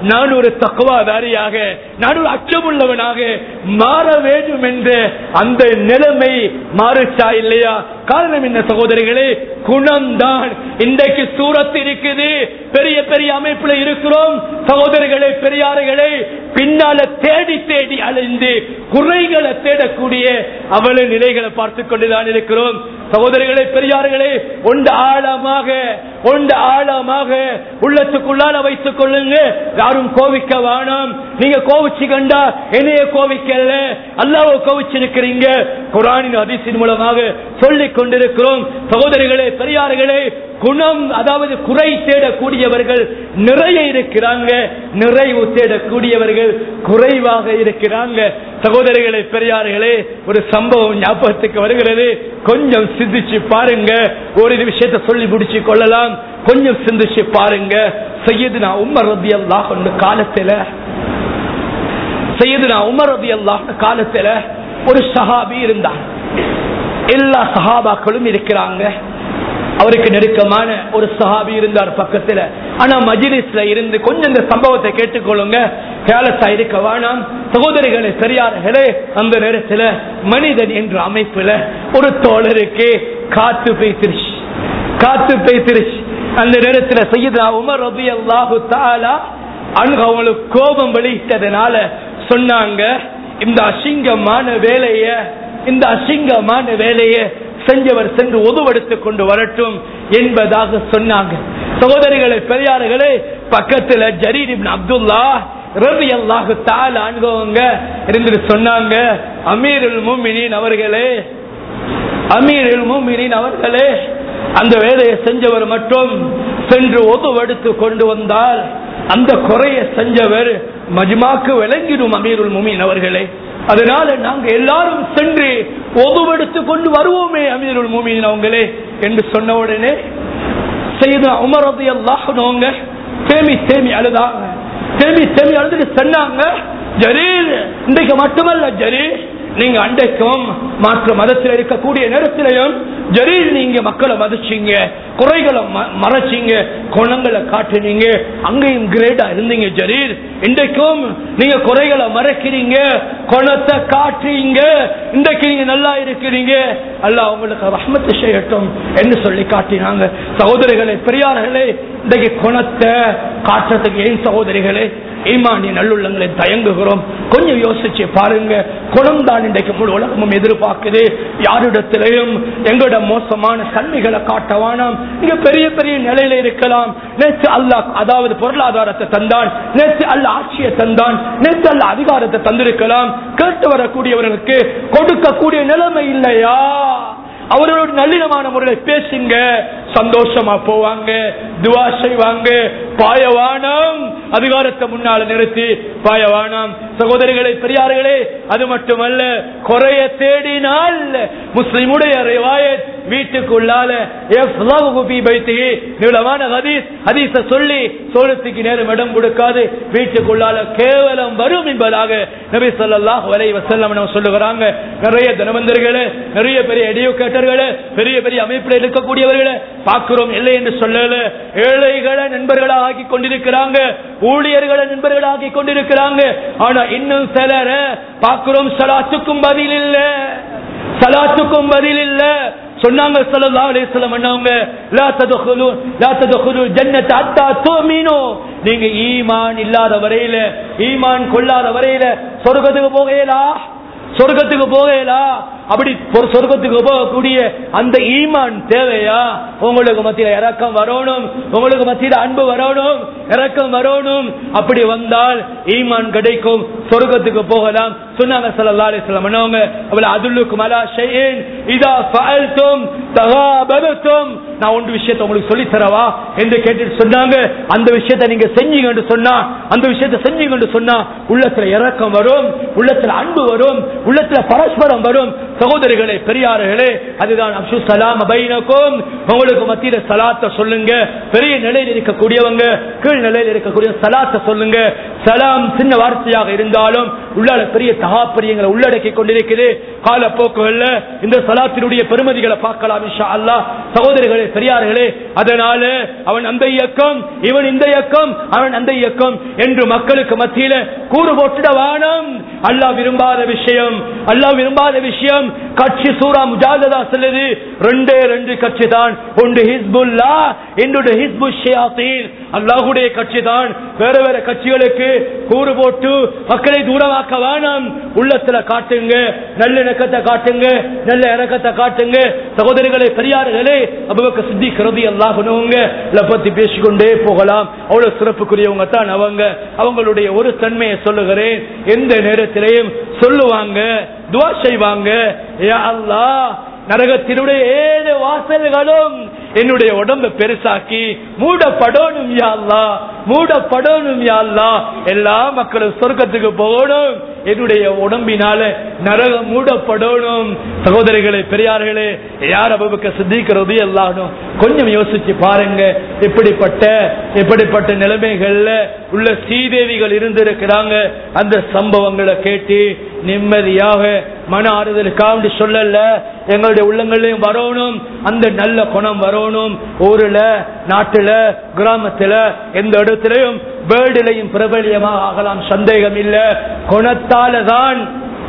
நான் ஒரு தக்குவாதாரியாக நான் ஒரு அச்சமுள்ளவனாக மாற வேண்டும் என்ற அந்த நிலைமை மாறுச்சா இல்லையா காரணம் என்ன சகோதரிகளே குணம்தான் இன்றைக்கு சூரத் இருக்குது பெரிய பெரிய அமைப்புல இருக்கிறோம் சகோதரிகளே பெரியார்களே பின்னால தேடி தேடி அலைந்து குறைகளை தேடக்கூடிய அவள நிலைகளை பார்த்து கொண்டுதான் இருக்கிறோம் சகோதரிகளே பெரியார்களே ஒன்று ஆழமாக ஒன்று ஆழமாக உள்ளத்துக்குள்ளால வைத்துக் கொள்ளுங்க யாரும் கோவிக்க வேணாம் நீங்க கோவிச்சு கண்டா என்னைய கோவிக்கல அல்லாவ கோவிச்சிருக்கிறீங்க குரானின் அதிசின் மூலமாக சொல்லிக் கொண்டிருக்கிறோம் சகோதரிகளே பெரியார்களே குணம் அதாவது குறை தேடக்கூடியவர்கள் நிறைய இருக்கிறாங்க நிறைவு தேடக்கூடியவர்கள் குறைவாக இருக்கிறாங்க சகோதரிகளே பெரியார்களே ஒரு சம்பவம் ஞாபகத்துக்கு வருகிறது கொஞ்சம் சிந்திச்சு பாருங்க ஒரு விஷயத்தை சொல்லி முடிச்சு கொள்ளலாம் கொஞ்சம் சிந்திச்சு பாருங்க செய்யது நான் உமர் ரபி அல்லாஹ் காலத்துல செய்யது நான் உமர் ரபி அல்லாஹ் காலத்துல ஒரு சஹாபி இருந்தார் எல்லா சஹாபாக்களும் இருக்கிறாங்க அவருக்கு நெருக்கமான ஒரு சஹாபி இருந்தார் பக்கத்துல ஆனா மஜிலிஸ்ல இருந்து கொஞ்சம் இந்த சம்பவத்தை கேட்டுக்கொள்ளுங்க கேலசா இருக்க வேணாம் சகோதரிகளை பெரியார்களே அந்த நேரத்துல மனிதன் என்ற அமைப்புல ஒரு தோழருக்கு காத்து பேசிருச்சு காத்து பேசிருச்சு அந்த நேரத்துல செய்யுதா உமர் ரபி அல்லாஹு தாலா அங்க அவங்களுக்கு கோபம் வெளியிட்டதுனால சொன்னாங்க இந்த அசிங்கமான வேலைய இந்த அசிங்கமான வேலையை செஞ்சவர் சென்று உதவெடுத்துக் கொண்டு வரட்டும் என்பதாக சொன்னாங்க சகோதரிகளை பெரியார்களே பக்கத்துல ஜரீர் இப்னு அப்துல்லா ரவி அல்லாஹு தால் அனுபவங்க இருந்து சொன்னாங்க அமீருல் முமினின் அவர்களே அமீருல் முமினின் அவர்களே அந்த வேலையை செஞ்சவர் மட்டும் சென்று உதவெடுத்து கொண்டு வந்தால் அந்த குறைய செஞ்சவர் மஜ்மாக்கு விளங்கிடும் அமீருல் முமின் அவர்களே அதனால நாங்க எல்லாரும் சென்று ஒதுவெடுத்து கொண்டு வருவோமே அமீருல் மூமின் அவங்களே என்று சொன்ன உடனே செய்த உமரது எல்லாங்க தேமி தேமி அழுதாங்க தேமி தேமி அழுதுட்டு சொன்னாங்க ஜரீர் இன்றைக்கு மட்டுமல்ல ஜரீர் நீங்க அண்டைக்கும் மாற்று மதத்தில் இருக்கக்கூடிய நேரத்திலையும் ஜரீர் நீங்க மக்களை மதிச்சீங்க குறைகளை மறைச்சீங்க குணங்களை காட்டுனீங்க அங்கேயும் கிரேடா இருந்தீங்க ஜரீர் இன்றைக்கும் நீங்க குறைகளை மறைக்கிறீங்க குணத்தை காட்டுறீங்க இன்றைக்கு நீங்க நல்லா இருக்கிறீங்க அல்ல உங்களுக்கு ரஹ்மத்து செய்யட்டும் என்று சொல்லி காட்டினாங்க சகோதரிகளே பெரியார்களே இன்றைக்கு குணத்தை காட்டுறதுக்கு ஏன் சகோதரிகளே ஈமானி நல்லுள்ளங்களை தயங்குகிறோம் கொஞ்சம் யோசிச்சு பாருங்க குணம் தான் இன்றைக்கு முழு உலகமும் எதிர்பார்க்குது யாரிடத்திலையும் எங்களோட மோசமான தன்மைகளை காட்ட வேணாம் நீங்க பெரிய பெரிய நிலையில இருக்கலாம் நேற்று அல்லாஹ் அதாவது பொருளாதாரத்தை தந்தான் நேற்று அல்ல ஆட்சியை தந்தான் நேற்று அல்ல அதிகாரத்தை தந்திருக்கலாம் கேட்டு வரக்கூடியவர்களுக்கு கொடுக்கக்கூடிய நிலைமை இல்லையா அவர்களோட நல்லினமான முறையில் பேசுங்க சந்தோஷமா போவாங்க துவா செய்வாங்க பாயவானம் அதிகாரத்தை முன்னால நிறுத்தி பாயவானம் சகோதரிகளே பெரியார்களே அது மட்டுமல்ல குறைய தேடினால் முஸ்லிமுடைய ரிவாயத் வீட்டுக்குள்ளால நீளமான ஹதீஸ் ஹதீஸ சொல்லி சோழத்துக்கு நேரம் இடம் கொடுக்காது வீட்டுக்குள்ளால கேவலம் வரும் என்பதாக நபி சொல்லாஹ் வலை வசல்லம் சொல்லுகிறாங்க நிறைய தனவந்தர்களே நிறைய பெரிய எடியூகேட்டர்களே பெரிய பெரிய அமைப்பில் இருக்கக்கூடியவர்களே பார்க்கிறோம் இல்லை என்று சொல்லல ஏழைகளை நண்பர்களாக ஆக்கி கொண்டிருக்கிறாங்க ஊழியர்களை நண்பர்களாக ஆக்கி கொண்டிருக்கிறாங்க ஆனா இன்னும் சிலர பார்க்கிறோம் சலாத்துக்கும் பதில் இல்ல சலாத்துக்கும் பதில் இல்ல சொன்னாங்க ஸல்லல்லாஹு அலைஹி வஸல்லம் அண்ணாங்க லா ததுகுலு லா ததுகுலு ஜன்னத அத்தா துமினு நீங்க ஈமான் இல்லாத வரையில ஈமான் கொள்ளாத வரையில சொர்க்கத்துக்கு போகலா சொர்க்கத்துக்கு போகலா அப்படி ஒரு சொர்க்கத்துக்கு போகக்கூடிய அந்த ஈமான் தேவையா உங்களுக்கு மத்தியில இறக்கம் வரணும் உங்களுக்கு மத்தியில அன்பு வரணும் இறக்கம் வரணும் அப்படி வந்தால் ஈமான் கிடைக்கும் சொர்க்கத்துக்கு போகலாம் சொன்னாங்க ஸல்லல்லாஹு அலைஹி வஸல்லம் அண்ணாங்க அவள அதுல்லுக்கும் அலா ஷைஇன் இதா ஃபஅல்தும் தகாபதும் நான் ஒன்று விஷயத்தை உங்களுக்கு சொல்லி தரவா என்று கேட்டுட்டு சொன்னாங்க அந்த விஷயத்தை நீங்க செஞ்சீங்கன்னு சொன்னா அந்த விஷயத்தை செஞ்சீங்கன்னு சொன்னா உள்ளத்துல இறக்கம் வரும் உள்ளத்துல அன்பு வரும் உள்ளத்துல பரஸ்பரம் வரும் சகோதரிகளே பெரியார்களே அதுதான் அப்சு சலாம் பைனக்கும் உங்களுக்கு மத்தியில சலாத்த சொல்லுங்க பெரிய நிலையில் இருக்கக்கூடியவங்க கீழ் நிலையில் இருக்கக்கூடிய சலாத்த சொல்லுங்க சலாம் சின்ன வார்த்தையாக இருந்தாலும் உள்ளால பெரிய தகாப்பரியங்களை உள்ளடக்கி கொண்டிருக்குது காலப்போக்குகள்ல இந்த சலாத்தினுடைய பெருமதிகளை பார்க்கலாம் இன்ஷா அல்லாஹ் சகோதரிகளே பெரியார்களே அதனால அவன் அந்த இயக்கம் இவன் இந்த இயக்கம் அவன் அந்த இயக்கம் என்று மக்களுக்கு மத்தியில கூறு போட்டுட வானம் அல்லாஹ் விரும்பாத விஷயம் அல்லாஹ் விரும்பாத விஷயம் கட்சி சூரா முஜாததா சொல்லுது ரெண்டே ரெண்டு கட்சி தான் ஒன்று ஹிஸ்புல்லா இன்னொரு ஹிஸ்பு ஷியாத்தீன் அல்லாஹுடைய கட்சி தான் வேற வேற கட்சிகளுக்கு கூறு போட்டு மக்களை தூரமாக்க வேணாம் உள்ளத்துல காட்டுங்க நல்ல இணக்கத்தை காட்டுங்க நல்ல இறக்கத்தை காட்டுங்க சகோதரிகளே பெரியார்களே அபுபக்க சித்தி கருதி அல்லாஹனுவங்க இதை பத்தி பேசிக்கொண்டே போகலாம் அவ்வளவு சிறப்புக்குரியவங்க தான் அவங்க அவங்களுடைய ஒரு தன்மையை சொல்லுகிறேன் எந்த நேரத்திலையும் சொல்லுவாங்க துவா செய்வாங்க யா அல்லாஹ் நரகத்தினுடைய ஏழு வாசல்களும் என்னுடைய உடம்பை பெருசாக்கி மூடப்படணும் யாழ்லா மூடப்படணும் யாழ்லா எல்லா மக்களும் சொர்க்கத்துக்கு போகணும் என்னுடைய உடம்பினால நரகம் மூடப்படணும் சகோதரிகளே பெரியார்களே யார் அபுபக்க சித்திக்கிறது எல்லாரும் கொஞ்சம் யோசிச்சு பாருங்க எப்படிப்பட்ட எப்படிப்பட்ட நிலைமைகள்ல உள்ள சீதேவிகள் இருந்திருக்கிறாங்க அந்த சம்பவங்களை கேட்டு நிம்மதியாக மன ஆறுதலுக்காக சொல்லல எங்களுடைய உள்ளங்களையும் வரணும் அந்த நல்ல குணம் வரணும் ஊருல நாட்டுல கிராமத்துல எந்த இடத்திலையும் வேர்டிலையும் பிரபலியமாக ஆகலாம் சந்தேகம் இல்ல குணத்தால தான்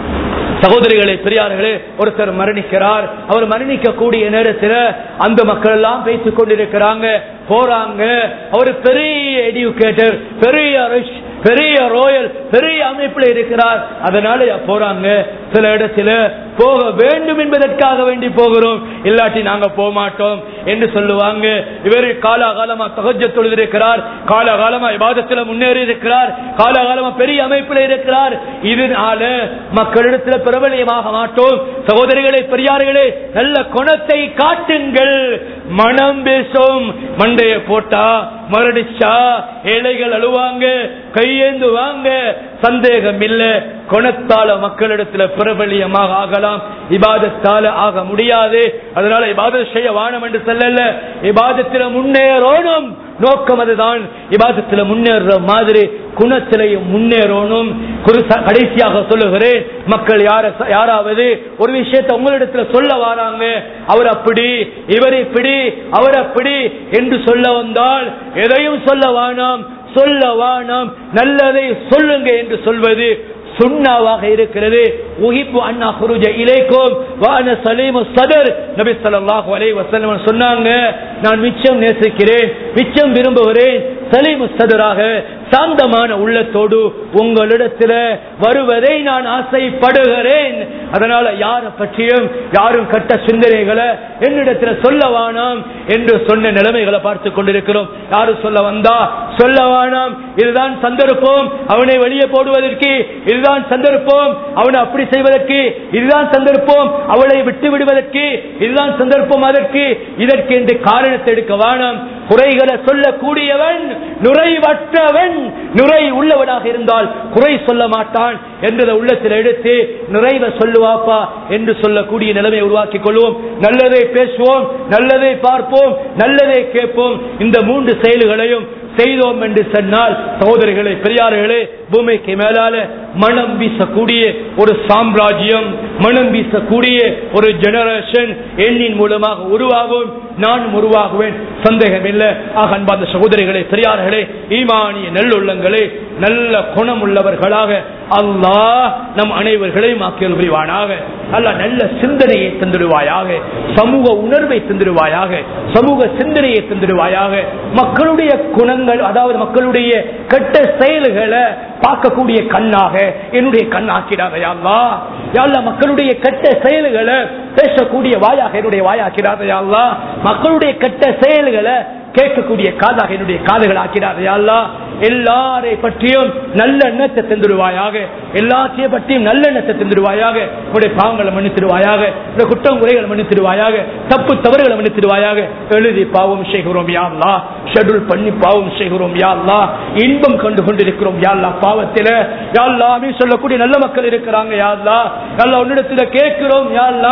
சகோதரிகளே பெரியார்களே ஒருத்தர் மரணிக்கிறார் அவர் மரணிக்க கூடிய நேரத்தில் அந்த மக்கள் எல்லாம் பேசிக் கொண்டிருக்கிறாங்க போறாங்க அவர் பெரிய எடியூகேட்டர் பெரிய ரிஷ், பெரிய ரோயல் பெரிய அமைப்புல இருக்கிறார் அதனால போறாங்க சில இடத்துல போக வேண்டும் என்பதற்காக வேண்டி போகிறோம் இல்லாட்டி நாங்க போக மாட்டோம் என்று சொல்லுவாங்க இவர் காலாகாலமா தகஜ தொழுதிருக்கிறார் காலகாலமா விவாதத்துல முன்னேறி இருக்கிறார் காலகாலமா பெரிய அமைப்புல இருக்கிறார் இதனால மக்களிடத்துல பிரபலியமாக மாட்டோம் சகோதரிகளே பெரியார்களே நல்ல குணத்தை காட்டுங்கள் மனம் பேசும் மண்டைய போட்டா மரடிச்சா ஏழைகள் அழுவாங்க கையேந்து வாங்க சந்தேகம் இல்ல குணத்தால மக்களிடத்துல பிரபலியமாக ஆகலாம் இபாதத்தால ஆக முடியாது அதனால இபாதத் செய்ய வானம் என்று சொல்லல இபாதத்தில முன்னேறணும் நோக்கம் அதுதான் இபாதத்துல முன்னேற மாதிரி குணத்திலையும் முன்னேறணும் குருச- கடைசியாக சொல்லுகிறேன் மக்கள் யார யாராவது ஒரு விஷயத்தை உங்களிடத்துல சொல்ல வராங்க அவர் அப்படி இவர் இப்படி அவர் அப்படி என்று சொல்ல வந்தால் எதையும் சொல்ல வேணாம் சொல்ல வேணாம் நல்லதை சொல்லுங்க என்று சொல்வது சுண்ணாவாக இருக்கிறது உஹிப்பு அண்ணா குருஜ இலைக்கும் வான சலீமு சதர் நபி ஸல்லல்லாஹு அலைஹி வஸல்லம் சொன்னாங்க நான் மிச்சம் நேசிக்கிறேன் மிச்சம் விரும்புகிறேன் சலீமு சதராக சாந்தமான உள்ளத்தோடு உங்களிடத்தில் வருவதை நான் ஆசைப்படுகிறேன் அதனால யாரை பற்றியும் யாரும் கட்ட சிந்தனைகளை என்னிடத்தில் சொல்ல வேணாம் என்று சொன்ன நிலைமைகளை பார்த்து கொண்டிருக்கிறோம் யாரும் சொல்ல வந்தா சொல்ல வேணாம் இதுதான் சந்தர்ப்பம் அவனை வெளியே போடுவதற்கு இதுதான் சந்தர்ப்பம் அவனை அப்படி செய்வதற்கு இதுதான் சந்தர்ப்பம் அவளை விட்டு விடுவதற்கு இதுதான் சந்தர்ப்பம் அதற்கு இதற்கு என்று காரணத்தை எடுக்க வேணாம் குறைகளை சொல்லக்கூடியவன் நுரைவற்றவன் நுரை உள்ளவனாக இருந்தால் குறை சொல்ல மாட்டான் என்றதை உள்ளத்தில் எடுத்து நிறைவை சொல்லுவாப்பா என்று சொல்லக்கூடிய நிலைமையை உருவாக்கிக் கொள்வோம் நல்லதை பேசுவோம் நல்லதை பார்ப்போம் நல்லதை கேட்போம் இந்த மூன்று செயல்களையும் செய்தோம் என்று சொன்னால் சகோதரிகளே பெரியார்களே பூமிக்கு மேலால மனம் வீசக்கூடிய ஒரு சாம்ராஜ்யம் மனம் வீசக்கூடிய ஒரு ஜெனரேஷன் எண்ணின் மூலமாக உருவாகும் நான் உருவாகுவேன் சந்தேகம் இல்லை ஆக அன்பார்ந்த சகோதரிகளே பெரியார்களே ஈமானிய நல்லுள்ளங்களே நல்ல குணம் உள்ளவர்களாக அல்லாஹ் நம் அனைவர்களையும் ஆக்கியல் புரிவானாக அல்லாஹ் நல்ல சிந்தனையை தந்துடுவாயாக சமூக உணர்வை தந்துடுவாயாக சமூக சிந்தனையை தந்துடுவாயாக மக்களுடைய குணங்கள் அதாவது மக்களுடைய கெட்ட செயல்களை பார்க்கக்கூடிய கண்ணாக என்னுடைய கண் ஆக்கிறாங்க யாழ்லா யாழ்லா மக்களுடைய கெட்ட செயல்களை பேசக்கூடிய வாயாக என்னுடைய வாயாக்கிறாங்க யாழ்லா மக்களுடைய கெட்ட செயல்களை கேட்கக்கூடிய காதாக என்னுடைய காதுகள் ஆக்கிறார்கள் அல்லா எல்லாரை பற்றியும் நல்ல எண்ணத்தை தந்துடுவாயாக எல்லாத்தையும் பற்றியும் நல்ல எண்ணத்தை தந்துடுவாயாக உடைய பாவங்களை மன்னித்திடுவாயாக உடைய குற்றம் குறைகளை மன்னித்திடுவாயாக தப்பு தவறுகளை மன்னித்திடுவாயாக எழுதி பாவம் செய்கிறோம் யாழ்லா ஷெட்யூல் பண்ணி பாவம் செய்கிறோம் யாழ்லா இன்பம் கண்டு கொண்டிருக்கிறோம் யாழ்லா பாவத்தில யாழ்லா நீ சொல்லக்கூடிய நல்ல மக்கள் இருக்கிறாங்க யாழ்லா யாழ்லா உன்னிடத்துல கேட்கிறோம் யாழ்லா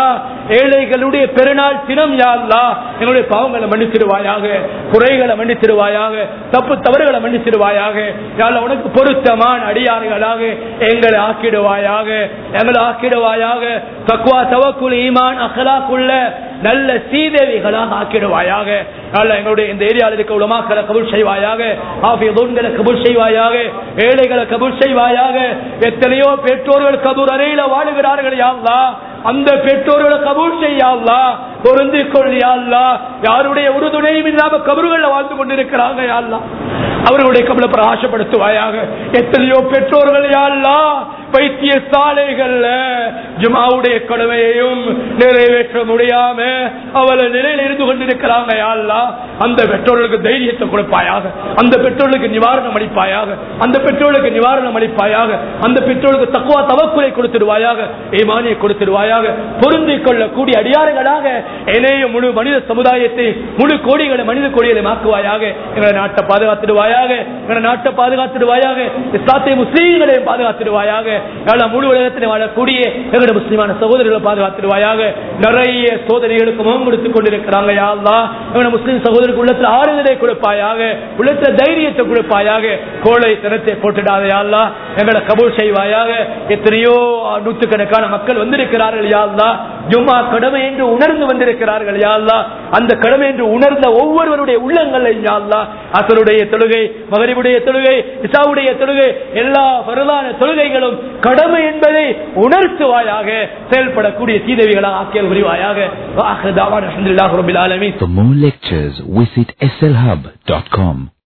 ஏழைகளுடைய பெருநாள் தினம் யா அல்லாஹ் எங்களுடைய பாவங்களை மன்னிச்சிருவாயாக குறைகளை மன்னிச்சிருவாயாக தப்பு தவறுகளை மன்னிச்சிருவாயாக யா அல்லாஹ் உனக்கு பொருத்தமான அடியார்களாக எங்களை ஆக்கிடுவாயாக எங்களை ஆக்கிடுவாயாக தக்குவா தவக்குல் ஈமான் அகலாக்குள்ள நல்ல சீதேவிகளாக ஆக்கிடுவாயாக அல்ல எங்களுடைய இந்த ஏரியாவில் இருக்க உலமாக்களை கபூல் செய்வாயாக ஆபியதோன்களை கபூல் செய்வாயாக ஏழைகளை கபூல் செய்வாயாக எத்தனையோ பெற்றோர்கள் கபூர் அறையில வாழுகிறார்கள் யாவ்லா அந்த பெற்றோர்களை கபூல் செய்யாவ்லா பொருந்திக் கொள் யாழ்லா யாருடைய உறுதுணையும் இல்லாம கபறுகள் வாழ்ந்து கொண்டிருக்கிறாங்க யாழ்லா அவர்களுடைய கபலை பிரகாசப்படுத்துவாயாக எத்தனையோ பெற்றோர்கள் யாழ்லா வைத்திய சாலைகள்ல ஜுமாவுடைய கடமையையும் நிறைவேற்ற முடியாம அவள நிலையில் இருந்து கொண்டிருக்கிறாங்க யாழ்லா அந்த பெற்றோர்களுக்கு தைரியத்தை கொடுப்பாயாக அந்த பெற்றோர்களுக்கு நிவாரணம் அளிப்பாயாக அந்த பெற்றோர்களுக்கு நிவாரணம் அளிப்பாயாக அந்த பெற்றோர்களுக்கு தக்குவா தவக்குறை கொடுத்துடுவாயாக ஏமானியை கொடுத்துடுவாயாக பொருந்திக் கொள்ளக்கூடிய அடியாறுகளாக இணைய முழு மனித சமுதாயத்தை முழு கோடிகளை மனித கோடிகளை மாக்குவாயாக எங்களை நாட்டை பாதுகாத்துடுவாயாக எங்களை நாட்டை பாதுகாத்துடுவாயாக இஸ்லாத்தை முஸ்லீம்களையும் பாதுகாத்துடுவாயாக எல்லா முழு உலகத்தில் வாழக்கூடிய எங்களுடைய முஸ்லிமான சகோதரர்களை பாதுகாத்துடுவாயாக நிறைய சோதனைகளுக்கு முகம் கொடுத்துக் கொண்டிருக்கிறாங்க யாழ்லா எங்களுடைய முஸ்லீம் சகோதரருக்கு உள்ளத்தில் ஆறுதலை கொடுப்பாயாக உள்ளத்தில் தைரியத்தை கொடுப்பாயாக கோழை தினத்தை போட்டுடாத யாழ்லா எங்களை கபூல் செய்வாயாக எத்தனையோ நூற்றுக்கணக்கான மக்கள் வந்திருக்கிறார்கள் யாழ்லா ஜும்மா கடமை என்று உணர்ந்து வந்திருக்கிறார்கள் யாழ்லா அந்த கடமை என்று உணர்ந்த ஒவ்வொருவருடைய உள்ளங்களை யாழ்லா அசருடைய தொழுகை மகரிபுடைய தொழுகை இசாவுடைய தொழுகை எல்லா வரலான தொழுகைகளும் கடமை என்பதை உணர்த்துவாயாக செயல்படக்கூடிய சீதவிகளாக ஆக்கியல் புரிவாயாக For more lectures, visit slhub.com.